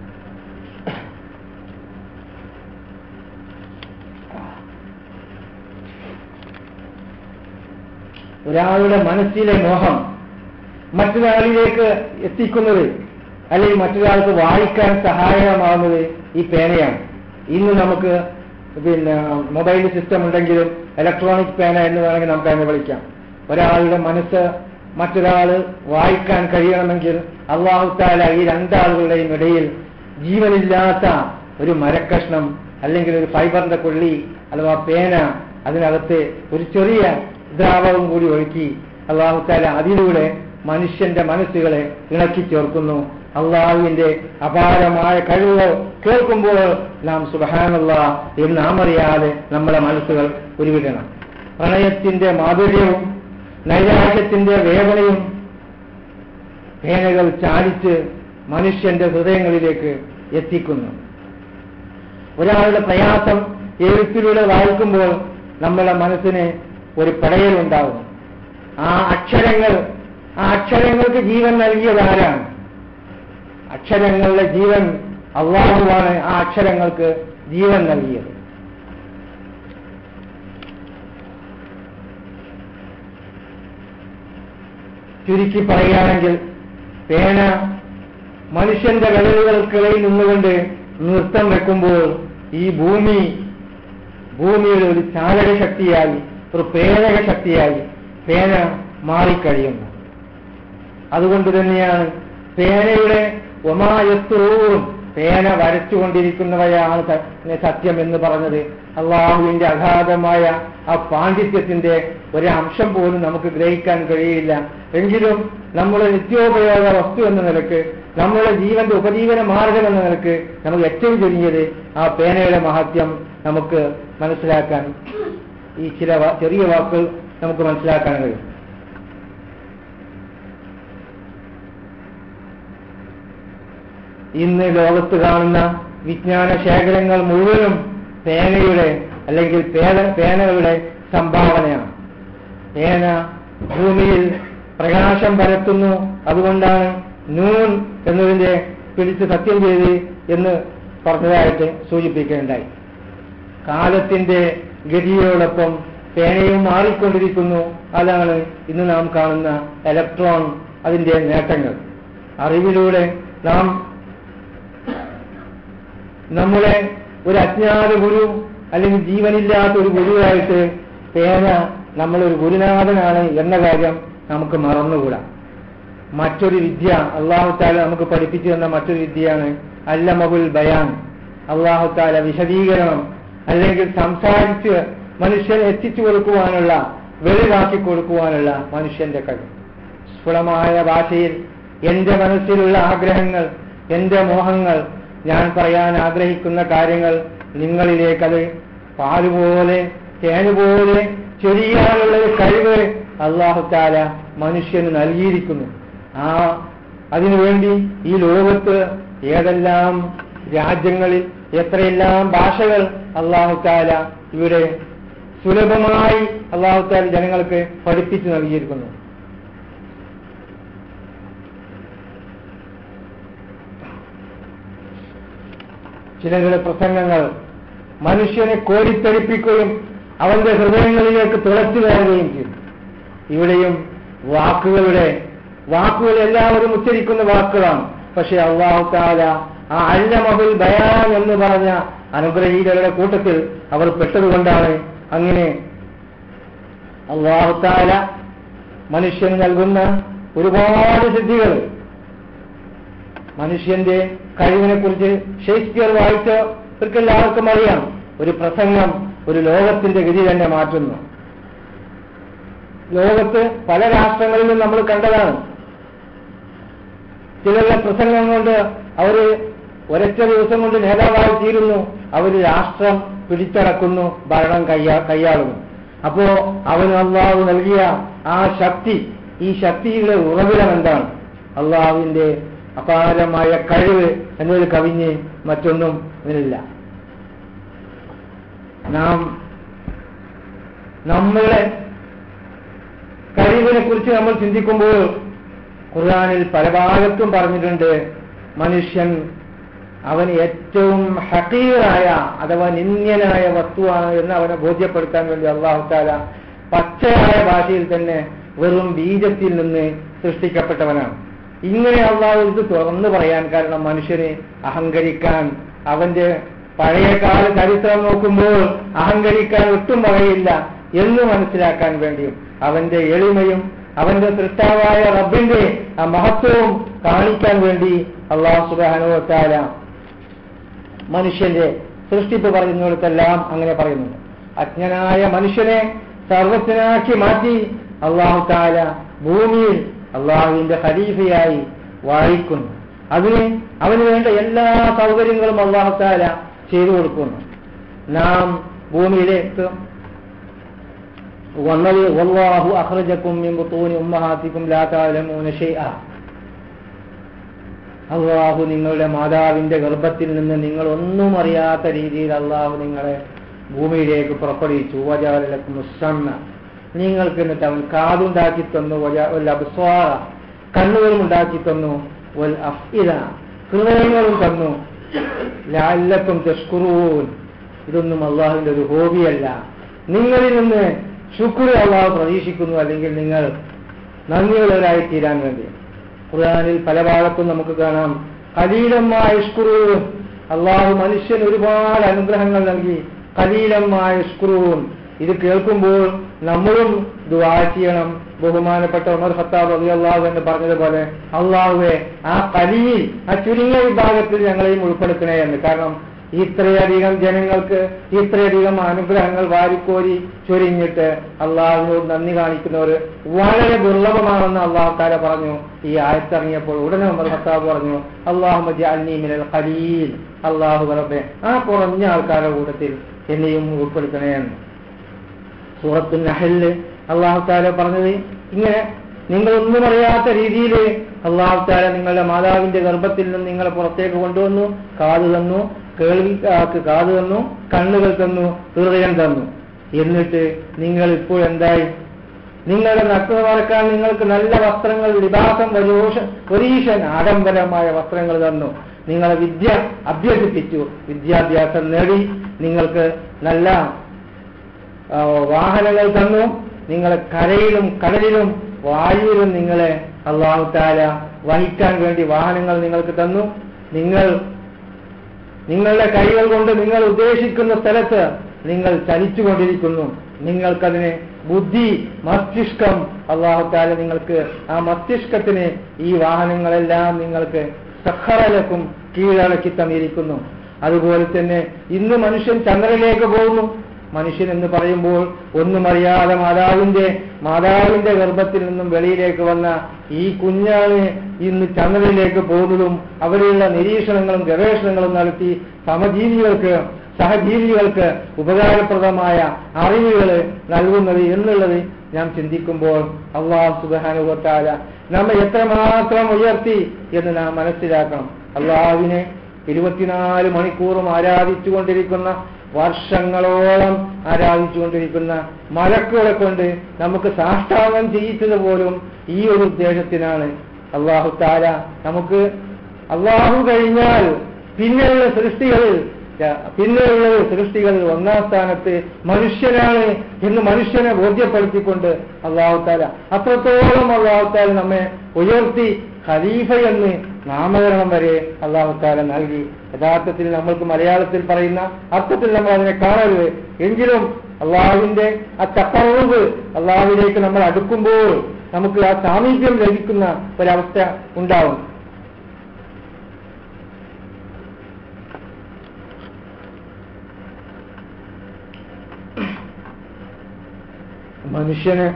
ഒരാളുടെ മനസ്സിലെ മോഹം മറ്റൊരാളിലേക്ക് എത്തിക്കുന്നത് അല്ലെങ്കിൽ മറ്റൊരാൾക്ക് വായിക്കാൻ സഹായകമാകുന്നത് ഈ പേനയാണ് ഇന്ന് നമുക്ക് പിന്നെ മൊബൈൽ സിസ്റ്റം ഉണ്ടെങ്കിലും ഇലക്ട്രോണിക് പേന എന്ന് വേണമെങ്കിൽ നമുക്ക് അതിനെ വിളിക്കാം ഒരാളുടെ മനസ്സ് മറ്റൊരാൾ വായിക്കാൻ കഴിയണമെങ്കിൽ അള്ളാഹുത്താല ഈ രണ്ടാളുകളുടെയും ഇടയിൽ ജീവനില്ലാത്ത ഒരു മരക്കഷ്ണം അല്ലെങ്കിൽ ഒരു ഫൈബറിന്റെ കൊള്ളി അഥവാ പേന അതിനകത്ത് ഒരു ചെറിയ ദ്രാവകം കൂടി ഒഴുക്കി അള്ളാഹുത്താല അതിലൂടെ മനുഷ്യന്റെ മനസ്സുകളെ ഇണക്കി ചേർക്കുന്നു അള്ളാഹുവിന്റെ അപാരമായ കഴിവ് കേൾക്കുമ്പോൾ നാം സുബഹാനുള്ള എന്ന് നാം അറിയാതെ നമ്മളെ മനസ്സുകൾ ഉരുവിടണം പ്രണയത്തിന്റെ മാധുര്യവും നൈരാശ്യത്തിന്റെ വേദനയും പേനകൾ ചാലിച്ച് മനുഷ്യന്റെ ഹൃദയങ്ങളിലേക്ക് എത്തിക്കുന്നു ഒരാളുടെ പ്രയാസം എഴുത്തിലൂടെ വായിക്കുമ്പോൾ നമ്മുടെ മനസ്സിന് ഒരു പടയലുണ്ടാകും ആ അക്ഷരങ്ങൾ ആ അക്ഷരങ്ങൾക്ക് ജീവൻ നൽകിയത് ആരാണ് അക്ഷരങ്ങളുടെ ജീവൻ അള്ളാഹുവാണ് ആ അക്ഷരങ്ങൾക്ക് ജീവൻ നൽകിയത് ചുരുക്കി പറയുകയാണെങ്കിൽ പേന മനുഷ്യന്റെ വിരലുകൾക്കിടയിൽ നിന്നുകൊണ്ട് നൃത്തം വെക്കുമ്പോൾ ഈ ഭൂമി ഭൂമിയുടെ ഒരു ചാലക ശക്തിയായി ഒരു പ്രേരക ശക്തിയായി പേന മാറിക്കഴിയുന്നു അതുകൊണ്ട് തന്നെയാണ് പേനയുടെ ഒമായത്തൂറും പേന വരച്ചുകൊണ്ടിരിക്കുന്നവയാണ് സ- സത്യം എന്ന് പറഞ്ഞത് അള്ളാഹുവിന്റെ അഗാധമായ ആ പാണ്ഡിത്യത്തിന്റെ ഒരു അംശം പോലും നമുക്ക് ഗ്രഹിക്കാൻ കഴിയില്ല എങ്കിലും നമ്മുടെ നിത്യോപയോഗ വസ്തു എന്ന നിലക്ക് നമ്മുടെ ജീവന്റെ ഉപജീവന മാർഗം എന്ന നിലക്ക് നമുക്ക് ഏറ്റവും ചുരുങ്ങിയത് ആ പേനയുടെ മഹത്യം നമുക്ക് മനസ്സിലാക്കാൻ ഈ ചില വാ- ചെറിയ വാക്കുകൾ നമുക്ക് മനസ്സിലാക്കാൻ കഴിയും ഇന്ന് ലോകത്ത് കാണുന്ന വിജ്ഞാന ശേഖരങ്ങൾ മുഴുവനും പേനയുടെ അല്ലെങ്കിൽ പേന പേനകളുടെ സംഭാവനയാണ് പേന ഭൂമിയിൽ പ്രകാശം പരത്തുന്നു അതുകൊണ്ടാണ് നൂൻ എന്നതിന്റെ പിടിച്ച് സത്യം ചെയ്ത് എന്ന് പറഞ്ഞതായിട്ട് സൂചിപ്പിക്കുകയുണ്ടായി കാലത്തിന്റെ ഗതിയോടൊപ്പം പേനയും മാറിക്കൊണ്ടിരിക്കുന്നു അതാണ് ഇന്ന് നാം കാണുന്ന ഇലക്ട്രോൺ അതിന്റെ നേട്ടങ്ങൾ അറിവിലൂടെ നാം നമ്മളെ ഒരു അജ്ഞാത ഗുരു അല്ലെങ്കിൽ ജീവനില്ലാത്ത ഒരു ഗുരുവായിട്ട് പേന നമ്മളൊരു ഗുരുനാഥനാണ് എന്ന കാര്യം നമുക്ക് മറന്നുകൂടാ മറ്റൊരു വിദ്യ അള്ളാഹു താല നമുക്ക് പഠിപ്പിച്ചു തന്ന മറ്റൊരു വിദ്യയാണ് അല്ലമബുൽ ബയാൻ അള്ളാഹു താല വിശദീകരണം അല്ലെങ്കിൽ സംസാരിച്ച് മനുഷ്യനെ എത്തിച്ചു കൊടുക്കുവാനുള്ള വെളിവാക്കി കൊടുക്കുവാനുള്ള മനുഷ്യന്റെ കഴിവ് സ്ഫുടമായ ഭാഷയിൽ എന്റെ മനസ്സിലുള്ള ആഗ്രഹങ്ങൾ എന്റെ മോഹങ്ങൾ ഞാൻ പറയാൻ ആഗ്രഹിക്കുന്ന കാര്യങ്ങൾ നിങ്ങളിലേക്കത് പാലുപോലെ തേനുപോലെ ചെറിയാനുള്ള ഒരു കഴിവ് അള്ളാഹുത്താല മനുഷ്യന് നൽകിയിരിക്കുന്നു ആ അതിനുവേണ്ടി ഈ ലോകത്ത് ഏതെല്ലാം രാജ്യങ്ങളിൽ എത്രയെല്ലാം ഭാഷകൾ അള്ളാഹുത്താല ഇവിടെ സുലഭമായി അള്ളാഹുത്താല ജനങ്ങൾക്ക് പഠിപ്പിച്ചു നൽകിയിരിക്കുന്നു ചിലരുടെ പ്രസംഗങ്ങൾ മനുഷ്യനെ കോരിത്തരിപ്പിക്കുകയും അവന്റെ ഹൃദയങ്ങളിലേക്ക് തുളച്ചു കയറുകയും ചെയ്തു ഇവിടെയും വാക്കുകളുടെ വാക്കുകൾ എല്ലാവരും ഉച്ചരിക്കുന്ന വാക്കുകളാണ് പക്ഷെ അള്ളാഹുത്താല ആ അല്ലമഹുൽ ബയാൻ എന്ന് പറഞ്ഞ അനുഗ്രഹീതരുടെ കൂട്ടത്തിൽ അവർ പെട്ടതുകൊണ്ടാണ് അങ്ങനെ അള്ളാഹുത്താല മനുഷ്യന് നൽകുന്ന ഒരുപാട് സിദ്ധികൾ മനുഷ്യന്റെ കഴിവിനെ കുറിച്ച് ഷേക്സ്പിയർ വായിച്ചവർക്ക് എല്ലാവർക്കും അറിയാം ഒരു പ്രസംഗം ഒരു ലോകത്തിന്റെ ഗതി തന്നെ മാറ്റുന്നു ലോകത്ത് പല രാഷ്ട്രങ്ങളിലും നമ്മൾ കണ്ടതാണ് ചിലരുടെ പ്രസംഗം കൊണ്ട് അവര് ഒരൊറ്റ ദിവസം കൊണ്ട് നേതാവായി തീരുന്നു അവര് രാഷ്ട്രം പിടിച്ചടക്കുന്നു ഭരണം കയ്യാ കൈയാളുന്നു അപ്പോ അവന് അള്ളാഹു നൽകിയ ആ ശക്തി ഈ ശക്തിയുടെ ഉറവിടം എന്താണ് അള്ളാഹുവിന്റെ അപാരമായ കഴിവ് എന്നതിൽ കവിഞ്ഞ് മറ്റൊന്നും ഇതിനില്ല നാം നമ്മളുടെ കഴിവിനെ കുറിച്ച് നമ്മൾ ചിന്തിക്കുമ്പോൾ ഖുർആാനിൽ പല ഭാഗത്തും പറഞ്ഞിട്ടുണ്ട് മനുഷ്യൻ അവന് ഏറ്റവും ഹക്കീറായ അഥവാ നിന്ദ്യനായ വസ്തുവാണ് എന്ന് അവനെ ബോധ്യപ്പെടുത്താൻ വേണ്ടി അള്ളാഹുത്താല പച്ചയായ ഭാഷയിൽ തന്നെ വെറും ബീജത്തിൽ നിന്ന് സൃഷ്ടിക്കപ്പെട്ടവനാണ് ഇങ്ങനെ അള്ളാഹു ഇത് തുറന്നു പറയാൻ കാരണം മനുഷ്യനെ അഹങ്കരിക്കാൻ അവന്റെ പഴയകാല ചരിത്രം നോക്കുമ്പോൾ അഹങ്കരിക്കാൻ ഒട്ടും വകയില്ല എന്ന് മനസ്സിലാക്കാൻ വേണ്ടിയും അവന്റെ എളിമയും അവന്റെ സൃഷ്ടാവായ റബ്ബിന്റെ ആ മഹത്വവും കാണിക്കാൻ വേണ്ടി അള്ളാഹു സുബാനുവത്താല മനുഷ്യന്റെ സൃഷ്ടിപ്പ് പറയുന്നിടത്തെല്ലാം അങ്ങനെ പറയുന്നുണ്ട് അജ്ഞനായ മനുഷ്യനെ സർവത്തിനാക്കി മാറ്റി അള്ളാഹു താല ഭൂമിയിൽ അള്ളാഹുവിന്റെ ഖലീഫയായി വാഴിക്കുന്നു അതിന് അവന് വേണ്ട എല്ലാ സൗകര്യങ്ങളും അള്ളാഹു താല ചെയ്തു കൊടുക്കുന്നു നാം ഭൂമിയിലേക്ക് വന്നത് വല്ലാഹു അഖ്റജക്കും മിൻ ബുത്തൂനി ഉമ്മഹാത്തിക്കും ലാ തഅലമൂന ഷൈഅ അള്ളാഹു നിങ്ങളുടെ മാതാവിന്റെ ഗർഭത്തിൽ നിന്ന് നിങ്ങൾ ഒന്നും അറിയാത്ത രീതിയിൽ അള്ളാഹു നിങ്ങളെ ഭൂമിയിലേക്ക് പുറപ്പെടുവിച്ചു വജാലക്കും മുസമ്മ നിങ്ങൾക്ക് എന്നിട്ട് അവൻ കാതുണ്ടാക്കി തന്നു വൽ അബ്സ്വാറ കണ്ണുകളും ഉണ്ടാക്കി തന്നു വൽ അഫ്ഇദ ഹൃദയങ്ങളും തന്നു ലാല്ലക്കും തഷ്കുറൂൻ ഇതൊന്നും അള്ളാഹുവിന്റെ ഒരു ഹോബിയല്ല നിങ്ങളിൽ നിന്ന് ശുക്ർ അള്ളാഹു പ്രതീക്ഷിക്കുന്നു അല്ലെങ്കിൽ നിങ്ങൾ നന്ദിയുള്ളവരായി തീരാൻ വേണ്ടി ഖുർആാനിൽ പല ഭാഗത്തും നമുക്ക് കാണാം കലീലമായ ഇഷ്കുറൂൻ അള്ളാഹു മനുഷ്യന് ഒരുപാട് അനുഗ്രഹങ്ങൾ നൽകി കലീലമായ ഇഷ്കുറൂൻ ഇത് കേൾക്കുമ്പോൾ നമ്മളും ദുആ ചെയ്യണം ബഹുമാനപ്പെട്ട ഉമർ ഖത്താബ് അലി അള്ളാഹു എന്ന് പറഞ്ഞതുപോലെ അള്ളാഹുവെ ആ കലിയിൽ ആ ചുരുങ്ങിയ വിഭാഗത്തിൽ ഞങ്ങളെയും ഉൾപ്പെടുത്തണേ എന്ന് കാരണം ഇത്രയധികം ജനങ്ങൾക്ക് ഇത്രയധികം അനുഗ്രഹങ്ങൾ വാരിക്കോരി ചൊരിഞ്ഞിട്ട് അള്ളാഹുവിനോട് നന്ദി കാണിക്കുന്നവർ വളരെ ദുർലഭമാണെന്ന് അള്ളാഹു താല പറഞ്ഞു ഈ ആയത്തിറങ്ങിയപ്പോൾ ഉടനെ ഉമർ ഖത്താബ് പറഞ്ഞു അള്ളാഹു മിനൽ ഖലീൽ അള്ളാഹു റബ്ബെ ആ കുറഞ്ഞ ആൾക്കാരുടെ കൂട്ടത്തിൽ എന്നെയും ഉൾപ്പെടുത്തണേ എന്ന് സൂറത്തു നഹലില് അള്ളാഹു താല പറഞ്ഞത് ഇങ്ങനെ നിങ്ങളൊന്നും അറിയാത്ത രീതിയിൽ അള്ളാഹു താല നിങ്ങളുടെ മാതാവിന്റെ ഗർഭത്തിൽ നിന്ന് നിങ്ങളെ പുറത്തേക്ക് കൊണ്ടുവന്നു കാത് തന്നു കേൾവിക്ക് കാത് തന്നു കണ്ണുകൾ തന്നു ഹൃദയം തന്നു എന്നിട്ട് നിങ്ങൾ ഇപ്പോൾ എന്തായി നിങ്ങളുടെ നഗ്നത മറക്കാൻ നിങ്ങൾക്ക് നല്ല വസ്ത്രങ്ങൾ ലിബാസം വരോഷ വരീഷൻ ആഡംബരമായ വസ്ത്രങ്ങൾ തന്നു നിങ്ങളെ വിദ്യ അഭ്യസിപ്പിച്ചു വിദ്യാഭ്യാസം നേടി നിങ്ങൾക്ക് നല്ല ആ, വാഹനങ്ങൾ തന്നു നിങ്ങളെ കരയിലും കടലിലും വായുവിലും നിങ്ങളെ അള്ളാഹു താല വഹിക്കാൻ വേണ്ടി വാഹനങ്ങൾ നിങ്ങൾക്ക് തന്നു നിങ്ങൾ നിങ്ങളുടെ കൈകൾ കൊണ്ട് നിങ്ങൾ ഉദ്ദേശിക്കുന്ന സ്ഥലത്ത് നിങ്ങൾ ചലിച്ചുകൊണ്ടിരിക്കുന്നു നിങ്ങൾക്കതിന് ബുദ്ധി മസ്തിഷ്കം അള്ളാഹു താല നിങ്ങൾക്ക് ആ മസ്തിഷ്കത്തിന് ഈ വാഹനങ്ങളെല്ലാം നിങ്ങൾക്ക് സഹറലക്കും കീഴടക്കി തന്നിരിക്കുന്നു അതുപോലെ തന്നെ ഇന്ന് മനുഷ്യൻ ചന്ദ്രനിലേക്ക് പോകുന്നു മനുഷ്യൻ എന്ന് പറയുമ്പോൾ ഒന്നും അറിയാതെ മാതാവിന്റെ മാതാവിന്റെ ഗർഭത്തിൽ നിന്നും വെളിയിലേക്ക് വന്ന ഈ കുഞ്ഞാണ് ഇന്ന് ചന്ദ്രനിലേക്ക് പോകുന്നതും അവിടെയുള്ള നിരീക്ഷണങ്ങളും ഗവേഷണങ്ങളും നടത്തി സമജീവികൾക്ക് സഹജീവികൾക്ക് ഉപകാരപ്രദമായ അറിവുകൾ നൽകുന്നത് എന്നുള്ളത് നാം ചിന്തിക്കുമ്പോൾ അള്ളാഹു സുബാനുഭവത്താല നമ്മെ എത്രമാത്രം ഉയർത്തി എന്ന് നാം മനസ്സിലാക്കണം അള്ളാഹുവിനെ ഇരുപത്തിനാല് മണിക്കൂറും ആരാധിച്ചുകൊണ്ടിരിക്കുന്ന വർഷങ്ങളോളം ആരാധിച്ചുകൊണ്ടിരിക്കുന്ന മലക്കുകളെ കൊണ്ട് നമുക്ക് സാഷ്ടാംഗം ചെയ്യിച്ചത് പോലും ഈ ഒരു ഉദ്ദേശത്തിനാണ് അള്ളാഹു താല നമുക്ക് അള്ളാഹു കഴിഞ്ഞാൽ പിന്നെയുള്ള സൃഷ്ടികളിൽ പിന്നെയുള്ള സൃഷ്ടികളിൽ ഒന്നാം സ്ഥാനത്ത് മനുഷ്യനാണ് എന്ന് മനുഷ്യനെ ബോധ്യപ്പെടുത്തിക്കൊണ്ട് അള്ളാഹുത്താല അത്രത്തോളം അള്ളാഹുത്താല നമ്മെ ഉയർത്തി ഖലീഫ എന്ന് നാമകരണം വരെ അള്ളാഹുത്താല നൽകി യഥാർത്ഥത്തിൽ നമ്മൾക്ക് മലയാളത്തിൽ പറയുന്ന അർത്ഥത്തിൽ നമ്മൾ അതിനെ കാണരുത് എങ്കിലും അള്ളാഹുവിന്റെ ആ തക്കറവ് അള്ളാഹുവിലേക്ക് നമ്മൾ അടുക്കുമ്പോൾ നമുക്ക് ആ സാമീപ്യം ലഭിക്കുന്ന ഒരവസ്ഥ ഉണ്ടാവും മനുഷ്യന്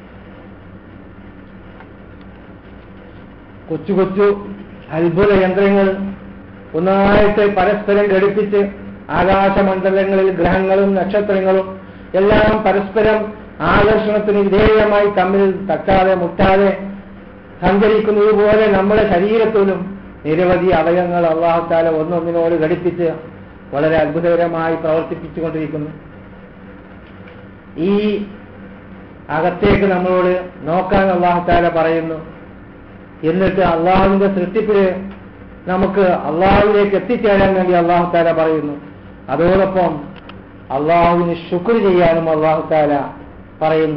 കൊച്ചു കൊച്ചു അത്ഭുത യന്ത്രങ്ങൾ ഒന്നായിട്ട് പരസ്പരം ഘടിപ്പിച്ച് ആകാശമണ്ഡലങ്ങളിൽ ഗ്രഹങ്ങളും നക്ഷത്രങ്ങളും എല്ലാം പരസ്പരം ആകർഷണത്തിന് വിധേയമായി തമ്മിൽ തട്ടാതെ മുട്ടാതെ സഞ്ചരിക്കുന്നത് പോലെ നമ്മുടെ ശരീരത്തിലും നിരവധി അവയവങ്ങൾ അള്ളാഹുത്താല ഒന്നൊന്നിനോട് ഘടിപ്പിച്ച് വളരെ അത്ഭുതകരമായി പ്രവർത്തിപ്പിച്ചുകൊണ്ടിരിക്കുന്നു ഈ അകത്തേക്ക് നമ്മളോട് നോക്കാൻ അള്ളാഹുത്താല പറയുന്നു എന്നിട്ട് അള്ളാഹുവിന്റെ സൃഷ്ടിപ്പില് നമുക്ക് അള്ളാഹുവിലേക്ക് എത്തിച്ചേരാൻ വേണ്ടി അള്ളാഹുത്താല പറയുന്നു അതോടൊപ്പം അള്ളാഹുവിന് ശുക്ർ ചെയ്യാനും അള്ളാഹുത്താല പറയുന്നു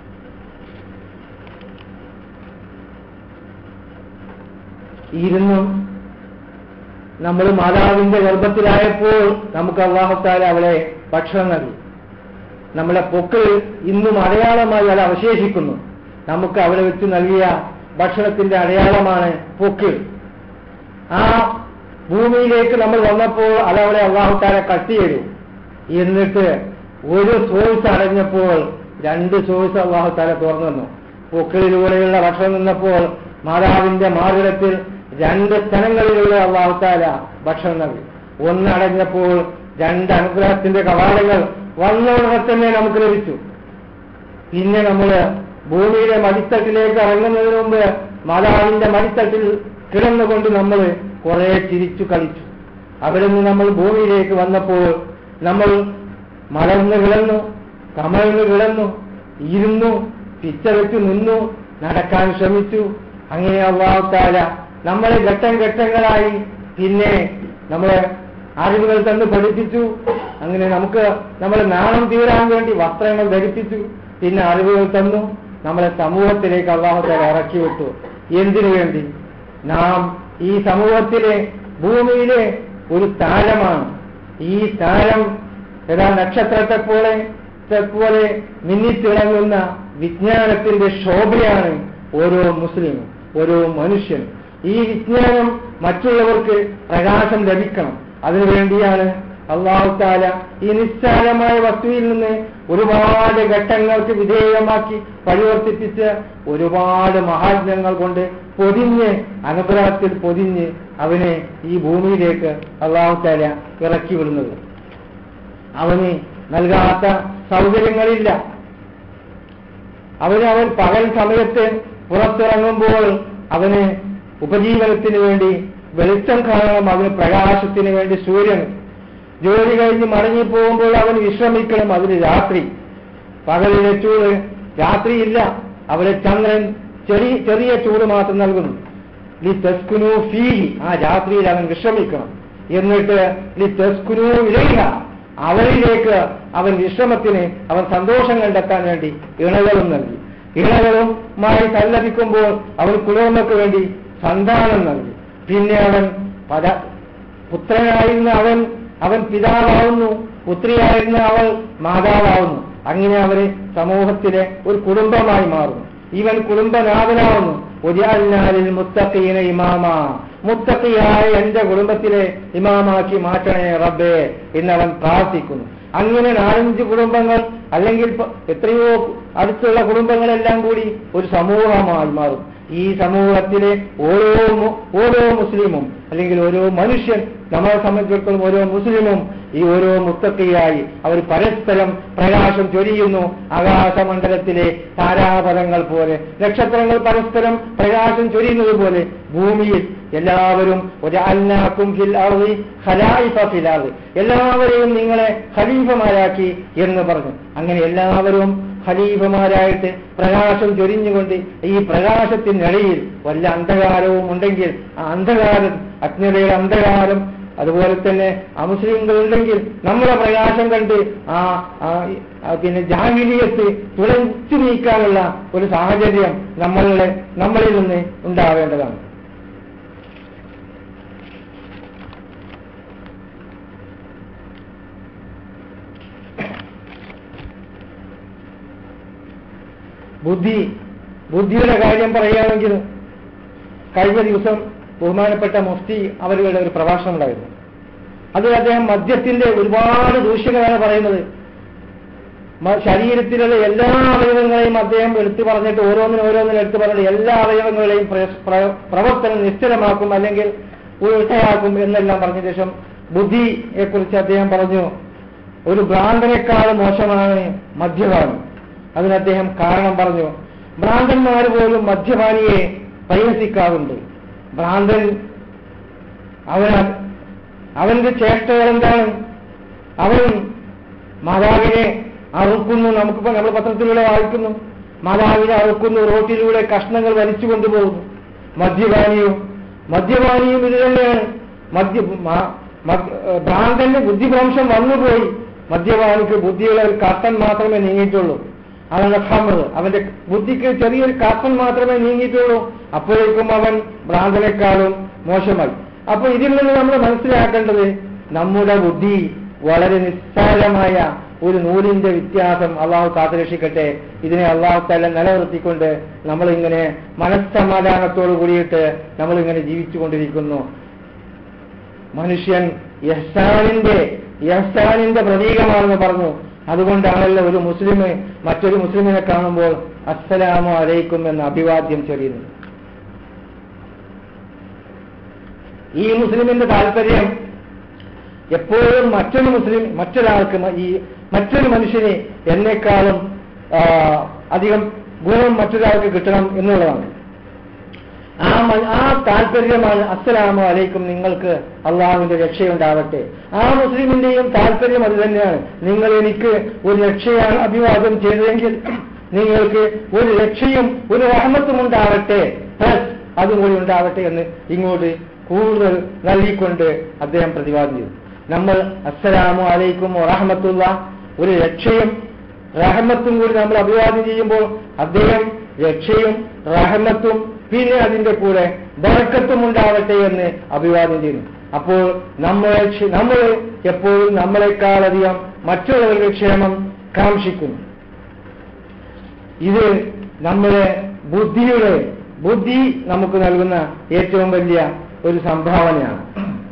ഇരുന്നും നമ്മൾ മാതാവിന്റെ ഗർഭത്തിലായപ്പോൾ നമുക്ക് അള്ളാഹുത്താല അവളെ ഭക്ഷണം നൽകി നമ്മളെ പൊക്കിൾ ഇന്നും അടയാളമായി അത് അവശേഷിക്കുന്നു നമുക്ക് അവിടെ വെച്ച് നൽകിയ ഭക്ഷണത്തിന്റെ അടയാളമാണ് പൊക്കിൾ ആ ഭൂമിയിലേക്ക് നമ്മൾ വന്നപ്പോൾ അതവിടെ അള്ളാഹുത്താരെ കട്ട് ചെയ്തു എന്നിട്ട് ഒരു സോഴ്സ് അടഞ്ഞപ്പോൾ രണ്ട് സോഴ്സ് അള്ളാഹുത്താല തുറന്നു തന്നു പൊക്കിളിലൂടെയുള്ള ഭക്ഷണം നിന്നപ്പോൾ മാതാവിന്റെ മാർഗത്തിൽ രണ്ട് സ്ഥലങ്ങളിലുള്ള അള്ളാഹുത്താല ഭക്ഷണം നൽകി ഒന്നടഞ്ഞപ്പോൾ രണ്ട് അനുഗ്രഹത്തിന്റെ കവാടങ്ങൾ വന്നോടെ തന്നെ നമുക്ക് ലഭിച്ചു പിന്നെ നമ്മൾ ഭൂമിയിലെ മടിത്തട്ടിലേക്ക് ഇറങ്ങുന്നതിന് മുമ്പ് മാതാവിന്റെ മടിത്തട്ടിൽ കിടന്നുകൊണ്ട് നമ്മൾ കുറെ ചിരിച്ചു കളിച്ചു അവിടെ നിന്ന് നമ്മൾ ഭൂമിയിലേക്ക് വന്നപ്പോൾ നമ്മൾ മലർന്ന് കിടന്നു കമഴ്ന്ന് കിടന്നു ഇരുന്നു പിച്ച വെച്ച് നിന്നു നടക്കാൻ ശ്രമിച്ചു അങ്ങനെ അള്ളാഹുത്താല നമ്മളെ ഘട്ടം ഘട്ടങ്ങളായി പിന്നെ നമ്മളെ അറിവുകൾ തന്ന് പഠിപ്പിച്ചു അങ്ങനെ നമുക്ക് നമ്മളെ നാണം തീരാൻ വേണ്ടി വസ്ത്രങ്ങൾ ധരിപ്പിച്ചു പിന്നെ അറിവുകൾ തന്നു നമ്മളെ സമൂഹത്തിലേക്ക് അള്ളാഹുത്താല ഇറക്കി വിട്ടു എന്തിനു വേണ്ടി നാം ഈ സമൂഹത്തിലെ ഭൂമിയിലെ ഒരു താരമാണ് ഈ താരം ഏതാ നക്ഷത്രത്തെ പോലെ പോലെ മിന്നിത്തിളങ്ങുന്ന വിജ്ഞാനത്തിന്റെ ശോഭയാണ് ഓരോ മുസ്ലിമും ഓരോ മനുഷ്യനും ഈ വിജ്ഞാനം മറ്റുള്ളവർക്ക് പ്രകാശം ലഭിക്കണം അതിനുവേണ്ടിയാണ് അള്ളാഹുത്താല ഈ നിസ്സാരമായ വസ്തുവിൽ നിന്ന് ഒരുപാട് ഘട്ടങ്ങൾക്ക് വിധേയമാക്കി പരിവർത്തിപ്പിച്ച് ഒരുപാട് മഹാജ്ഞങ്ങൾ കൊണ്ട് പൊതിഞ്ഞ് അനുഗ്രഹത്തിൽ പൊതിഞ്ഞ് അവനെ ഈ ഭൂമിയിലേക്ക് അള്ളാഹുത്താല ഇറക്കി വിടുന്നത് അവന് നൽകാത്ത സൗകര്യങ്ങളില്ല അവന് അവൻ പകൽ സമയത്ത് പുറത്തിറങ്ങുമ്പോൾ അവന് ഉപജീവനത്തിന് വേണ്ടി വെളിച്ചം കാണണം അവന് പ്രകാശത്തിന് വേണ്ടി സൂര്യൻ ജോലി കഴിഞ്ഞ് മടങ്ങിപ്പോകുമ്പോൾ അവൻ വിശ്രമിക്കണം അതിന് രാത്രി പകലിലെ ചൂട് രാത്രിയില്ല അവിടെ ചന്ദ്രൻ ചെറിയ ചെറിയ ചൂട് മാത്രം നൽകുന്നു ലി തെസ്കുനു ഫീഹി ആ രാത്രിയിൽ അവൻ വിശ്രമിക്കണം എന്നിട്ട് ലി തെസ്കുനു ഇലയില അവരിലേക്ക് അവൻ വിശ്രമത്തിന് അവൻ സന്തോഷം കണ്ടെത്താൻ വേണ്ടി ഇണകളും നൽകി ഇണകളുമായി സല്ലപിക്കുമ്പോൾ അവൻ കുടുംബങ്ങൾക്ക് വേണ്ടി സന്താനം നൽകി പിന്നെ അവൻ പല പുത്രനായിരുന്ന അവൻ അവൻ പിതാവാവുന്നു പുത്രിയായിരുന്ന അവൾ മാതാവാവുന്നു അങ്ങനെ അവര് സമൂഹത്തിലെ ഒരു കുടുംബമായി മാറുന്നു ഇവൻ കുടുംബനാഥനാവുന്നു ഒരാളിനാലിൽ മുത്തഖീന ഇമാമ മുത്തഖിയായ എന്റെ കുടുംബത്തിലെ ഇമാമാക്കി മാറ്റണേ റബ്ബേ എന്നവൻ പ്രാർത്ഥിക്കുന്നു അങ്ങനെ നാലഞ്ച് കുടുംബങ്ങൾ അല്ലെങ്കിൽ ഇപ്പൊ എത്രയോ അടുത്തുള്ള കുടുംബങ്ങളെല്ലാം കൂടി ഒരു സമൂഹമായി മാറും ഈ സമൂഹത്തിലെ ഓരോ മു- ഓരോ മുസ്ലിമും അല്ലെങ്കിൽ ഓരോ മനുഷ്യൻ നമ്മളെ സംബന്ധിച്ചിടത്തോളം ഓരോ മുസ്ലിമും ഈ ഓരോ മുത്തക്കയായി അവർ പരസ്പരം പ്രകാശം ചൊരിയുന്നു ആകാശമണ്ഡലത്തിലെ താരാപഥങ്ങൾ പോലെ നക്ഷത്രങ്ങൾ പരസ്പരം പ്രകാശം ചൊരിയുന്നത് പോലെ ഭൂമിയിൽ എല്ലാവരും ഒരു അൽനാക്കും ഫിൽ അർളി ഖലായിഫ ഫിൽ അർളി എല്ലാവരെയും നിങ്ങളെ ഖലീഫമാരാക്കി എന്ന് പറഞ്ഞു അങ്ങനെ എല്ലാവരും ഖലീഫമാരായിട്ട് പ്രകാശം ചൊരിഞ്ഞുകൊണ്ട് ഈ പ്രകാശത്തിനിടയിൽ വല്ല അന്ധകാരവും ഉണ്ടെങ്കിൽ ആ അന്ധകാരം അജ്ഞതയുടെ അന്ധകാരം അതുപോലെ തന്നെ അമുസ്ലിങ്ങൾ ഉണ്ടെങ്കിൽ നമ്മളെ പ്രകാശം കണ്ട് ആ ആ, ആ, പിന്നെ ജാഹിലിയത്ത് തുളച്ചു നീക്കാനുള്ള ഒരു സാഹചര്യം നമ്മളുടെ നമ്മളിൽ നിന്ന് ഉണ്ടാവേണ്ടതാണ് ബുദ്ധി ബുദ്ധിയുടെ കാര്യം പറയുകയാണെങ്കിൽ കഴിഞ്ഞ ദിവസം ബഹുമാനപ്പെട്ട മുഫ്തി അവരുടെ ഒരു പ്രഭാഷണം ഉണ്ടായിരുന്നു അതിൽ അദ്ദേഹം മദ്യത്തിന്റെ ഒരുപാട് ദൂഷ്യങ്ങളാണ് പറയുന്നത് മ- ശരീരത്തിലുള്ള എല്ലാ അവയവങ്ങളെയും അദ്ദേഹം എടുത്തു പറഞ്ഞിട്ട് ഓരോന്നിനും ഓരോന്നിനും എടുത്തു പറഞ്ഞിട്ട് എല്ലാ അവയവങ്ങളെയും പ്ര- പ്ര- പ്രവർത്തനം നിശ്ചലമാക്കും അല്ലെങ്കിൽ ഉൾട്ടയാക്കും എന്നെല്ലാം പറഞ്ഞ ശേഷം ബുദ്ധിയെ കുറിച്ച് അദ്ദേഹം പറഞ്ഞു ഒരു ഭ്രാന്തനേക്കാൾ മോശമാണ് മദ്യപാനം അതിന് അദ്ദേഹം കാരണം പറഞ്ഞു ഭ്രാന്തന്മാർ പോലും മദ്യപാനിയെ പരിഹസിക്കാറുണ്ട് ഭ്രാന്തൻ അവൻ അവന്റെ ചേഷ്ടകൾ എന്താണ് അവൻ മാതാവിനെ അറുക്കുന്നു നമുക്കിപ്പോ നമ്മൾ പത്രത്തിലൂടെ വായിക്കുന്നു മാതാവിനെ അറുക്കുന്നു റോട്ടിലൂടെ കഷ്ണങ്ങൾ വലിച്ചു കൊണ്ടുപോകുന്നു മദ്യപാനിയും മദ്യപാനിയും ഇത് തന്നെയാണ് മദ്യ മ- മദ്- ഏഹ് ഭ്രാന്തന് ബുദ്ധിഭ്രംശം വന്നുപോയി മദ്യപാനിക്ക് ബുദ്ധിയുള്ള ഒരു കർട്ടൻ മാത്രമേ നീങ്ങിയിട്ടുള്ളൂ അവന്റെ ഹമ്മത് അവന്റെ ബുദ്ധിക്ക് ചെറിയൊരു കർട്ടൻ മാത്രമേ നീങ്ങിയിട്ടുള്ളൂ അപ്പോഴേക്കും അവൻ ഭ്രാന്തനേക്കാളും മോശമായി അപ്പൊ ഇതിൽ നിന്ന് നമ്മൾ മനസ്സിലാക്കേണ്ടത് നമ്മുടെ ബുദ്ധി വളരെ നിസ്സാരമായ ഒരു നൂലിന്റെ വ്യത്യാസം അള്ളാഹു കാത്തുരക്ഷിക്കട്ടെ ഇതിനെ അള്ളാഹു തല നിലനിർത്തിക്കൊണ്ട് നമ്മളിങ്ങനെ മനസ്സമാധാനത്തോടു കൂടിയിട്ട് നമ്മളിങ്ങനെ ജീവിച്ചുകൊണ്ടിരിക്കുന്നു മനുഷ്യൻ യഹ്സാനിന്റെ യഹ്സാനിന്റെ പ്രതീകമാണെന്ന് പറഞ്ഞു അതുകൊണ്ടാണല്ലോ ഒരു മുസ്ലിം മറ്റൊരു മുസ്ലിമിനെ കാണുമ്പോൾ അസ്സലാമു അലൈക്കും എന്ന് അഭിവാദ്യം ചെറിയുന്നത് ഈ മുസ്ലിമിന്റെ താല്പര്യം എപ്പോഴും മറ്റൊരു മുസ്ലിം മറ്റൊരാൾക്ക് മ- ഈ മറ്റൊരു മനുഷ്യനെ എന്നെക്കാളും ആ, അധികം ഗുണം മറ്റൊരാൾക്ക് കിട്ടണം എന്നുള്ളതാണ് ആ മ- ആ താല്പര്യമാണ് അസ്സലാമു അലൈക്കും നിങ്ങൾക്ക് അള്ളാഹുവിന്റെ രക്ഷയുണ്ടാവട്ടെ ആ മുസ്ലിമിന്റെയും താല്പര്യം അത് തന്നെയാണ് നിങ്ങൾ എനിക്ക് ഒരു രക്ഷയാണ് അഭിവാദ്യം ചെയ്തതെങ്കിൽ നിങ്ങൾക്ക് ഒരു രക്ഷയും ഒരു റഹ്മത്തും ഉണ്ടാവട്ടെ പ്ലസ് അതും കൂടി ഉണ്ടാവട്ടെ എന്ന് ഇങ്ങോട്ട് കൂടുതൽ നൽകിക്കൊണ്ട് അദ്ദേഹം പ്രതിവാദം ചെയ്തു നമ്മൾ അസ്സലാമു അലൈക്കും റഹ്മത്തുള്ള ഒരു രക്ഷയും റഹ്മത്തും കൂടി നമ്മൾ അഭിവാദ്യം ചെയ്യുമ്പോൾ അദ്ദേഹം രക്ഷയും റഹ്മത്തും പിന്നെ അതിന്റെ കൂടെ ബറക്കത്തും ഉണ്ടാവട്ടെ എന്ന് അഭിവാദ്യം ചെയ്യുന്നു അപ്പോൾ നമ്മളെ ക്ഷ- നമ്മൾ എപ്പോഴും നമ്മളെക്കാളധികം മറ്റുള്ളവരുടെ ക്ഷേമം കാക്ഷിക്കുന്നു ഇത് നമ്മുടെ ബുദ്ധിയുടെ ബുദ്ധി നമുക്ക് നൽകുന്ന ഏറ്റവും വലിയ ഒരു സംഭാവനയാണ്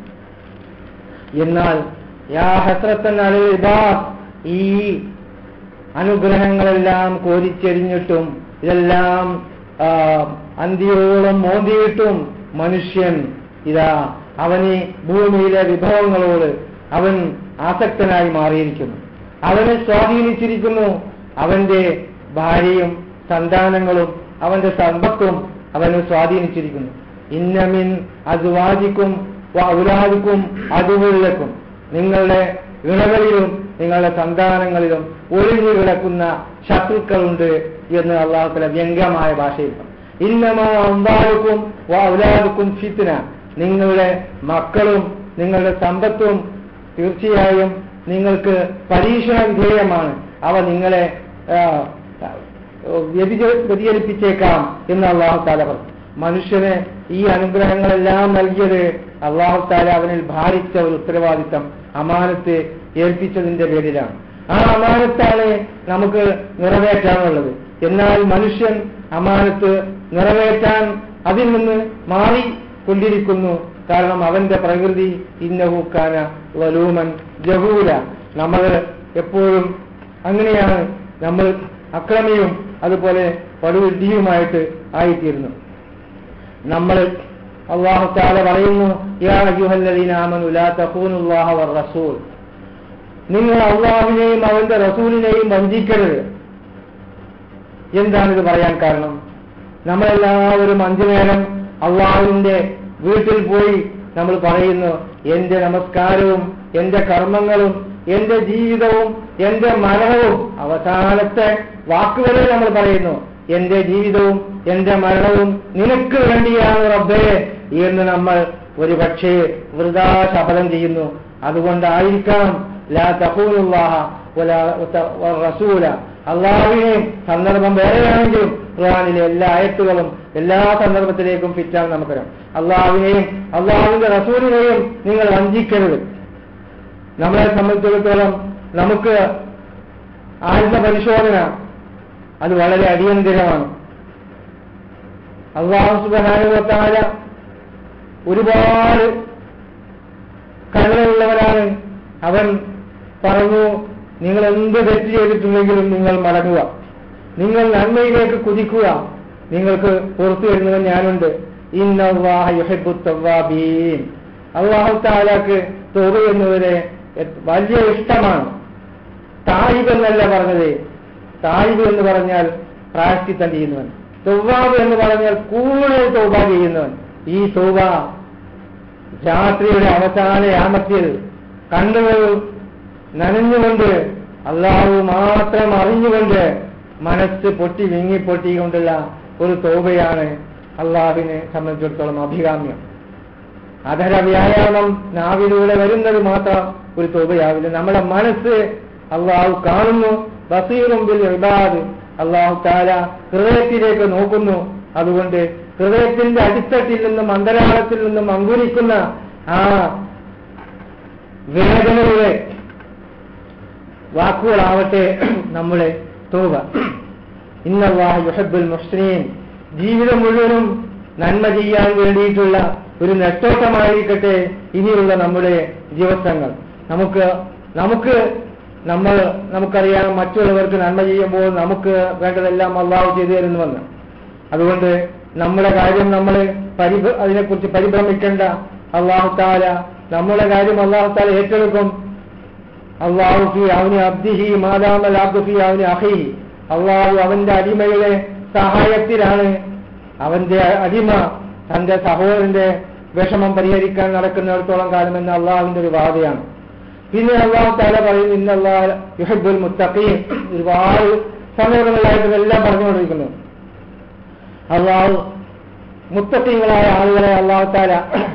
എന്നാൽ യാ ഹസ്രത്തൻ അലൽ ഇബാദ് ഈ അനുഗ്രഹങ്ങളെല്ലാം കോരിച്ചെരിഞ്ഞിട്ടും ഇതെല്ലാം ആ, അന്തിയോളം മോന്തിയിട്ടും മനുഷ്യൻ ഇതാ അവന് ഭൂമിയിലെ വിഭവങ്ങളോട് അവൻ ആസക്തനായി മാറിയിരിക്കുന്നു അവനെ സ്വാധീനിച്ചിരിക്കുന്നു അവന്റെ ഭാര്യയും സന്താനങ്ങളും അവന്റെ സമ്പത്തും അവനെ സ്വാധീനിച്ചിരിക്കുന്നു ഇന്നമിൻ അസുവാദിക്കും ഔലാദിക്കും അതുവിളക്കും നിങ്ങളുടെ ഇണകളിലും നിങ്ങളുടെ സന്താനങ്ങളിലും ഒഴിഞ്ഞു കിടക്കുന്ന ശത്രുക്കളുണ്ട് എന്ന് അള്ളാഹുത്തല വ്യംഗ്യമായ ഭാഷയിൽ പറഞ്ഞു. ഇന്നമാ അമ്പാലുക്കും ഔലാദുക്കും ഫിത്തിന നിങ്ങളുടെ മക്കളും നിങ്ങളുടെ സമ്പത്തും തീർച്ചയായും നിങ്ങൾക്ക് പരീക്ഷണ വിധേയമാണ് അവ നിങ്ങളെ ആ, വ്യതിച- വ്യതിചലിപ്പിച്ചേക്കാം എന്ന് അള്ളാഹു താല പറഞ്ഞു മനുഷ്യന് ഈ അനുഗ്രഹങ്ങളെല്ലാം നൽകിയത് അള്ളാഹു താല അവനിൽ ഭാരിച്ച ഒരു ഉത്തരവാദിത്തം അമാനത്ത് ഏൽപ്പിച്ചതിന്റെ പേരിലാണ് ആ അമാനത്താണ് നമുക്ക് നിറവേറ്റാനുള്ളത് എന്നാൽ മനുഷ്യൻ അമാനത്ത് നിറവേറ്റാൻ അതിൽ നിന്ന് മാറി കൊണ്ടിരിക്കുന്നു കാരണം അവന്റെ പ്രകൃതി ഇന്നഹൂക്കാന വലൂമൻ ജഹൂല നമ്മൾ എപ്പോഴും അങ്ങനെയാണ് നമ്മൾ അക്രമിയും അതുപോലെ പടുവിഡ്ഢിയുമായിട്ട് ആയിത്തീരുന്നു നമ്മൾ അള്ളാഹു താല പറയുന്നു യാ അയ്യുഹല്ലദീന ആമനു ലാ തഖൂനുല്ലാഹ വർ റസൂൽ നിങ്ങൾ അള്ളാഹുവിനെയും അവന്റെ റസൂലിനെയും വഞ്ചിക്കരുത് എന്താണ് ഇത് പറയാൻ കാരണം നമ്മളെല്ലാവരും അഞ്ചു നേരം അള്ളാഹുവിന്റെ വീട്ടിൽ പോയി നമ്മൾ പറയുന്നു എന്റെ നമസ്കാരവും എന്റെ കർമ്മങ്ങളും എന്റെ ജീവിതവും എന്റെ മരണവും അവസാനത്തെ വാക്കുകളിൽ നമ്മൾ പറയുന്നു എന്റെ ജീവിതവും എന്റെ മരണവും നിനക്ക് വേണ്ടിയാണ് റബ്ബേ എന്ന് നമ്മൾ ഒരു പക്ഷേ വൃതാ ശപഥം ചെയ്യുന്നു അതുകൊണ്ടായിരിക്കാം ലാ തഖൂനുല്ലാഹ വലാ വ- വ- റസൂല അള്ളാഹുവിനെയും സന്ദർഭം വേറെയാണെങ്കിലും ഖുർആനിലെ എല്ലാ ആയത്തുകളും എല്ലാ സന്ദർഭത്തിലേക്കും ഫിറ്റാണ് നമുക്കറിയാം അള്ളാഹുവിനെയും അള്ളാഹുവിന്റെ റസൂലിനെയും നിങ്ങൾ വഞ്ചിക്കരുത് നമ്മളെ സംബന്ധിച്ചിടത്തോളം നമുക്ക് ആത്മപരിശോധന അത് വളരെ അടിയന്തിരമാണ് അള്ളാഹു സുബാനുവത്താല ഒരുപാട് കരുണയുള്ളവരാണ് അവൻ പറഞ്ഞു നിങ്ങൾ എന്ത് തെറ്റ് ചെയ്തിട്ടുണ്ടെങ്കിലും നിങ്ങൾ മടങ്ങുക നിങ്ങൾ നന്മയിലേക്ക് കുതിക്കുക നിങ്ങൾക്ക് പുറത്തു വരുന്നവൻ ഞാനുണ്ട് ഇന്നവാഹ യുഹബു തവ്വാബീൻ അള്ളാഹു താലാക്ക് തോറ എന്നതിന് വലിയ ഇഷ്ടമാണ് തായിബ് എന്നല്ല പറഞ്ഞത് തായിബ് എന്ന് പറഞ്ഞാൽ പ്രായശ്ചിത്തം ചെയ്യുന്നവൻ തൗവാബ് എന്ന് പറഞ്ഞാൽ കൂടുതൽ തൗബ ചെയ്യുന്നവൻ ഈ തൗബ രാത്രിയുടെ അവസാന യാമത്തിൽ കണ്ണുകൾ നനഞ്ഞുകൊണ്ട് അള്ളാഹു മാത്രം അറിഞ്ഞുകൊണ്ട് മനസ്സ് പൊട്ടി വിങ്ങി പൊട്ടിക്കൊണ്ടുള്ള ഒരു തോബയാണ് അള്ളാഹുവിനെ സംബന്ധിച്ചിടത്തോളം അഭികാമ്യം അധര വ്യായാമം നാവിലൂടെ വരുന്നത് മാത്രം ഒരു തോബയാവില്ല നമ്മുടെ മനസ്സ് അള്ളാഹു കാണുന്നു ബസീറും ബിൽ ഇബാദ് അള്ളാഹു താല ഹൃദയത്തിലേക്ക് നോക്കുന്നു അതുകൊണ്ട് ഹൃദയത്തിന്റെ അടിത്തട്ടിൽ നിന്നും അന്തരാളത്തിൽ നിന്നും അങ്കുരിക്കുന്ന ആ വേദനയുടെ വാക്കുകളാവട്ടെ നമ്മുടെ തോവ ഇന്നല്ലാഹ യുഹബ്ബുൽ മുഹ്സിനീൻ ജീവിതം മുഴുവനും നന്മ ചെയ്യാൻ വേണ്ടിയിട്ടുള്ള ഒരു നെട്ടോട്ടമായിരിക്കട്ടെ ഇനിയുള്ള നമ്മുടെ ദിവസങ്ങൾ നമുക്ക് നമുക്ക് നമ്മൾ നമുക്കറിയാം മറ്റുള്ളവർക്ക് നന്മ ചെയ്യുമ്പോൾ നമുക്ക് വേണ്ടതെല്ലാം അള്ളാഹു ചെയ്തു തരുന്നുവെന്ന് അതുകൊണ്ട് നമ്മുടെ കാര്യം നമ്മൾ പരിഭ അതിനെക്കുറിച്ച് പരിഭ്രമിക്കേണ്ട അള്ളാഹു താല നമ്മുടെ കാര്യം അള്ളാഹു താല ഏറ്റെടുക്കും അള്ളാഹു ഫി അവന് അബ്ദിഹി മാതാമൽ അബ്ദു ഫി അവന് അഹി അള്ളാഹു അവന്റെ അടിമയുടെ സഹായത്തിലാണ് അവന്റെ അടിമ തന്റെ സഹോദരന്റെ വിഷമം പരിഹരിക്കാൻ നടക്കുന്നിടത്തോളം കാലം എന്ന അള്ളാഹുവിന്റെ ഒരു വാദയാണ് പിന്നെ അള്ളാഹു താല പറയുന്നു ഇന്നല്ലാ യുഹബുൽ മുത്തഖീൻ ഒരുപാട് സന്ദർഭങ്ങളായിട്ട് എല്ലാം പറഞ്ഞുകൊണ്ടിരിക്കുന്നു അള്ളാഹു മുത്തഖീങ്ങളായ ആളുകളെ അള്ളാഹു താല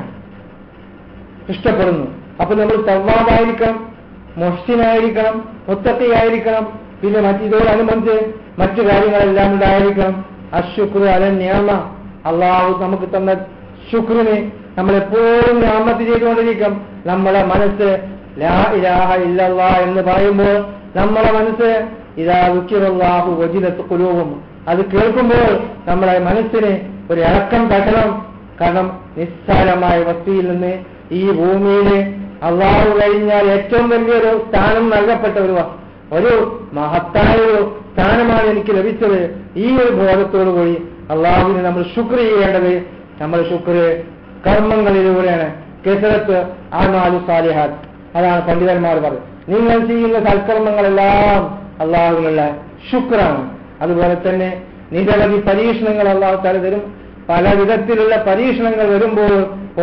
ഇഷ്ടപ്പെടുന്നു അപ്പൊ നമ്മൾ തവ്വാബായിരിക്കണം മൊഹ്സിനായിരിക്കണം മുത്തഖിയായിരിക്കണം പിന്നെ മറ്റ് ഇതോടനുബന്ധിച്ച് മറ്റു കാര്യങ്ങളെല്ലാം ഉണ്ടായിരിക്കണം അശുക്രു അല നിയമ അള്ളാഹു നമുക്ക് തന്ന ശുക്രിനെ നമ്മളെപ്പോഴും ഞാമത്ത് ചെയ്തുകൊണ്ടിരിക്കും നമ്മളെ മനസ്സ് ലാ ഇലാഹ ഇല്ലല്ലാ എന്ന് പറയുമ്പോൾ നമ്മളെ മനസ്സ് ഇതാ ദുഃഖിറല്ലാഹു വജിലത്ത് കുലൂവും അത് കേൾക്കുമ്പോൾ നമ്മളെ മനസ്സിന് ഒരു ഇളക്കം തട്ടണം കാരണം നിസ്സാരമായ വസ്തുയിൽ നിന്ന് ഈ ഭൂമിയില് അള്ളാഹു കഴിഞ്ഞാൽ ഏറ്റവും വലിയൊരു സ്ഥാനം നൽകപ്പെട്ട ഒരു വ- ഒരു മഹത്തായ ഒരു സ്ഥാനമാണ് എനിക്ക് ലഭിച്ചത് ഈ ഒരു ബോധത്തോടു കൂടി അള്ളാഹുവിന് നമ്മൾ ശുക്ർ ചെയ്യേണ്ടത് നമ്മൾ ശുക്ർ കർമ്മങ്ങളിലൂടെയാണ് കെസരത്ത് ആമാലു സാലിഹാത്ത് അതാണ് പണ്ഡിതന്മാർ പറഞ്ഞത് നിങ്ങൾ ചെയ്യുന്ന സൽക്കർമ്മങ്ങളെല്ലാം അള്ളാഹുവിനുള്ള ശുക്രാണ് അതുപോലെ തന്നെ നിരവധി പരീക്ഷണങ്ങൾ അള്ളാഹു താല തരും പല വിധത്തിലുള്ള പരീക്ഷണങ്ങൾ വരുമ്പോൾ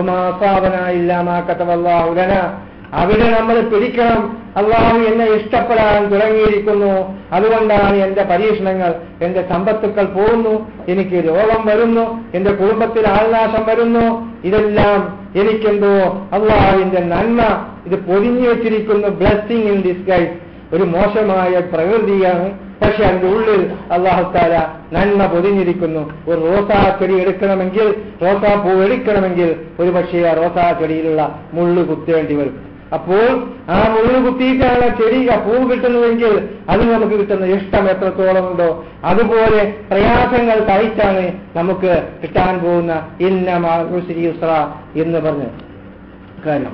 ഉമാസാവനായില്ലാമാക്കത്തവല്ലാഹുലന അവിടെ നമ്മൾ പിടിക്കണം അള്ളാഹു എന്നെ ഇഷ്ടപ്പെടാൻ തുടങ്ങിയിരിക്കുന്നു അതുകൊണ്ടാണ് എന്റെ പരീക്ഷണങ്ങൾ എന്റെ സമ്പത്തുക്കൾ പോകുന്നു എനിക്ക് രോഗം വരുന്നു എന്റെ കുടുംബത്തിൽ ആൾനാശം വരുന്നു ഇതെല്ലാം എനിക്കെന്തോ അള്ളാഹുവിന്റെ നന്മ ഇത് പൊതിഞ്ഞു വെച്ചിരിക്കുന്നു ബ്ലെസ്സിങ് ഇൻ ഡിസ്ഗൈസ് ഒരു മോശമായ പ്രകൃതിയാണ് പക്ഷെ അതിന്റെ ഉള്ളിൽ അള്ളാഹുത്താല നന്മ പൊതിഞ്ഞിരിക്കുന്നു ഒരു റോസാ ചെടി എടുക്കണമെങ്കിൽ റോസാ പൂ എടുക്കണമെങ്കിൽ ഒരു പക്ഷേ ആ റോസാ ചെടിയിലുള്ള മുള്ളു കുത്തേണ്ടി വരും അപ്പോൾ ആ മുള്ളു കുത്തിയിട്ടാണ് ചെടി ആ പൂ കിട്ടുന്നതെങ്കിൽ അത് നമുക്ക് കിട്ടുന്ന ഇഷ്ടം എത്രത്തോളം ഉണ്ടോ അതുപോലെ പ്രയാസങ്ങൾ സഹിച്ചാണ് നമുക്ക് കിട്ടാൻ പോകുന്ന ഇന്നമാ യുസ്ര എന്ന് പറഞ്ഞ് കാര്യം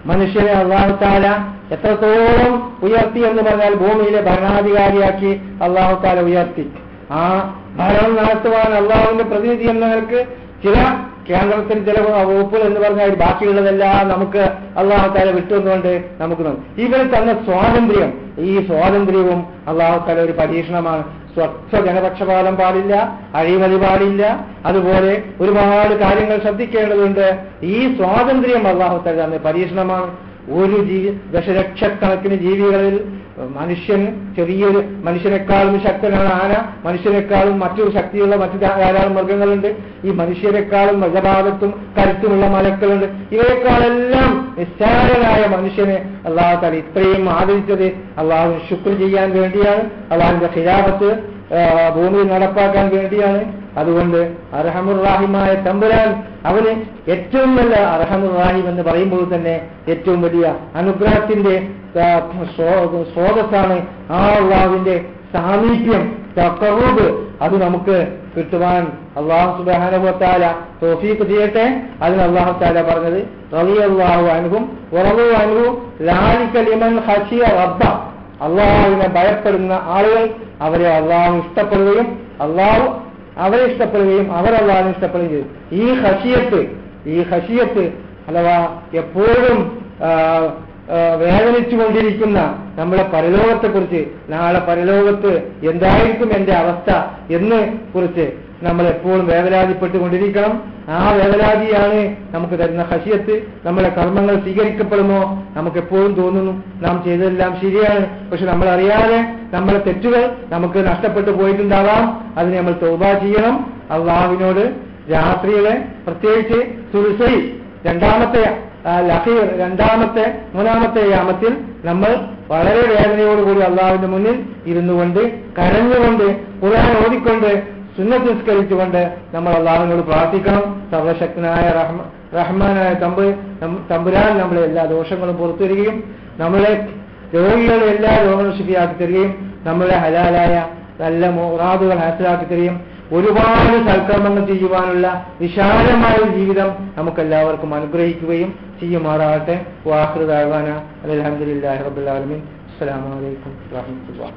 മനുഷ്യനെ അള്ളാഹുത്താല എത്രത്തോളം ഉയർത്തി എന്ന് പറഞ്ഞാൽ ഭൂമിയിലെ ഭരണാധികാരിയാക്കി അള്ളാഹുത്താല ഉയർത്തി ആ ഭരണം നടത്തുവാൻ അള്ളാഹുവിന്റെ പ്രതിനിധി എന്നവർക്ക് ചില കേന്ദ്രത്തിൽ ചില വകുപ്പുകൾ എന്ന് പറഞ്ഞാൽ ബാക്കിയുള്ളതെല്ലാം നമുക്ക് അള്ളാഹുത്താല വിട്ടുവന്നുകൊണ്ട് നമുക്ക് തന്നു. ഇവർ തന്ന സ്വാതന്ത്ര്യം ഈ സ്വാതന്ത്ര്യവും അള്ളാഹുത്താല ഒരു പരീക്ഷണമാണ് സ്വച്ഛ ജനപക്ഷപാതം പാടില്ല അഴിമതി പാടില്ല അതുപോലെ ഒരുപാട് കാര്യങ്ങൾ ശ്രദ്ധിക്കേണ്ടതുണ്ട് ഈ സ്വാതന്ത്ര്യം അള്ളാഹുത്താല തന്ന പരീക്ഷണമാണ് ഒരു ജീവി ദശലക്ഷക്കണക്കിന് ജീവികളിൽ മനുഷ്യൻ ചെറിയൊരു മനുഷ്യനേക്കാളും ശക്തനാണ് ആന മനുഷ്യനേക്കാളും മറ്റൊരു ശക്തിയുള്ള മറ്റു ധാ- ധാരാളം മൃഗങ്ങളുണ്ട് ഈ മനുഷ്യരെക്കാളും മജഭാഗത്തും കരുത്തുമുള്ള മലക്കളുണ്ട് ഇവരെക്കാളെല്ലാം നിസ്സാരനായ മനുഷ്യനെ അള്ളാഹു താല ഇത്രയും ആദരിച്ചത് അള്ളാഹു ശുക്ർ ചെയ്യാൻ വേണ്ടിയാണ് അള്ളാഹുവിന്റെ ഖിലാഫത്ത് ആ, ഭൂമിയിൽ നടപ്പാക്കാൻ വേണ്ടിയാണ് അതുകൊണ്ട് അർഹമുറാഹിമായ തമ്പുരാൻ അവന് ഏറ്റവും നല്ല അർഹമുറാഹിം എന്ന് പറയുമ്പോൾ തന്നെ ഏറ്റവും വലിയ അനുഗ്രഹത്തിന്റെ ആ, സ്രോ- സ്രോതസ്സാണ് ആ അള്ളാഹുവിന്റെ സാമീപ്യം തക്കറൂബ് അത് നമുക്ക് കിട്ടുവാൻ അള്ളാഹു സുബാനുഭവത്താല തോഫീക്ക് ചെയ്യട്ടെ അതിന് അള്ളാഹു താല പറഞ്ഞത് റളിയല്ലാഹു അൻഹും ഉറവു അൻഹു ലാലിക്കലിമൻ ഹസിയ റബ്ബ അള്ളാഹുവിനെ ഭയപ്പെടുന്ന ആളുകൾ അവരെ അള്ളാഹു ഇഷ്ടപ്പെടുകയും അള്ളാഹു അവരെ ഇഷ്ടപ്പെടുകയും അവർ അള്ളാഹുവിനെ ഇഷ്ടപ്പെടുകയും ചെയ്തു ഈ ഹഷിയത്ത് ഈ ഹഷിയത്ത് അഥവാ എപ്പോഴും ആ, ആ, വേദനിച്ചുകൊണ്ടിരിക്കുന്ന നമ്മുടെ പരലോകത്തെക്കുറിച്ച് നാളെ പരലോകത്ത് എന്തായിരിക്കും എന്റെ അവസ്ഥ എന്ന് കുറിച്ച് നമ്മൾ എപ്പോഴും വേവലാതിപ്പെട്ടുകൊണ്ടിരിക്കണം ആ വേവലാതിയാണ് നമുക്ക് തരുന്ന ഹഷിയത്ത് നമ്മുടെ കർമ്മങ്ങൾ സ്വീകരിക്കപ്പെടുമോ നമുക്ക് എപ്പോഴും തോന്നുന്നു നാം ചെയ്തതെല്ലാം ശരിയാണ് പക്ഷെ നമ്മൾ അറിയാതെ നമ്മുടെ തെറ്റുകൾ നമുക്ക് നഷ്ടപ്പെട്ടു പോയിട്ടുണ്ടാവാം അതിനെ നമ്മൾ തൗബ ചെയ്യണം അള്ളാഹുവിനോട് രാത്രികളെ പ്രത്യേകിച്ച് സുൽസൈ രണ്ടാമത്തെ ആ, ലഹീർ രണ്ടാമത്തെ മൂന്നാമത്തെ യാമത്തിൽ നമ്മൾ വളരെ വേദനയോടുകൂടി അള്ളാഹുവിന്റെ മുന്നിൽ ഇരുന്നു കൊണ്ട് കരഞ്ഞുകൊണ്ട് ഖുർആൻ ഓതിക്കൊണ്ട് സുന്നത്ത് നിസ്കരിച്ചുകൊണ്ട് നമ്മൾ അള്ളാഹുവിനോട് പ്രാർത്ഥിക്കണം സർവശക്തനായ റഹ്മ റഹ്മാനായ തമ്പ് നം- തമ്പുരാൻ നമ്മളെ എല്ലാ ദോഷങ്ങളും പുറത്തു തരികയും നമ്മളെ രോഗികളെ എല്ലാ രോഗങ്ങളും ശുദ്ധിയാക്കി തരികയും നമ്മളെ ഹലാലായ നല്ല മുറാദുകൾ ഹാസിലാക്കി തരികയും ഒരുപാട് സൽക്കർമ്മങ്ങൾ ചെയ്യുവാനുള്ള വിശാലമായ ഒരു ജീവിതം നമുക്കെല്ലാവർക്കും അനുഗ്രഹിക്കുകയും ചെയ്യുമാറാകട്ടെ വാഹൃദാന അലഹദില്ലാഹി റബുല്ലാലമിൻ അസ്സലാമു അലൈക്കും വാഹമത്തുള്ള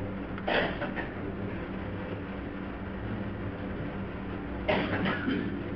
Thank you.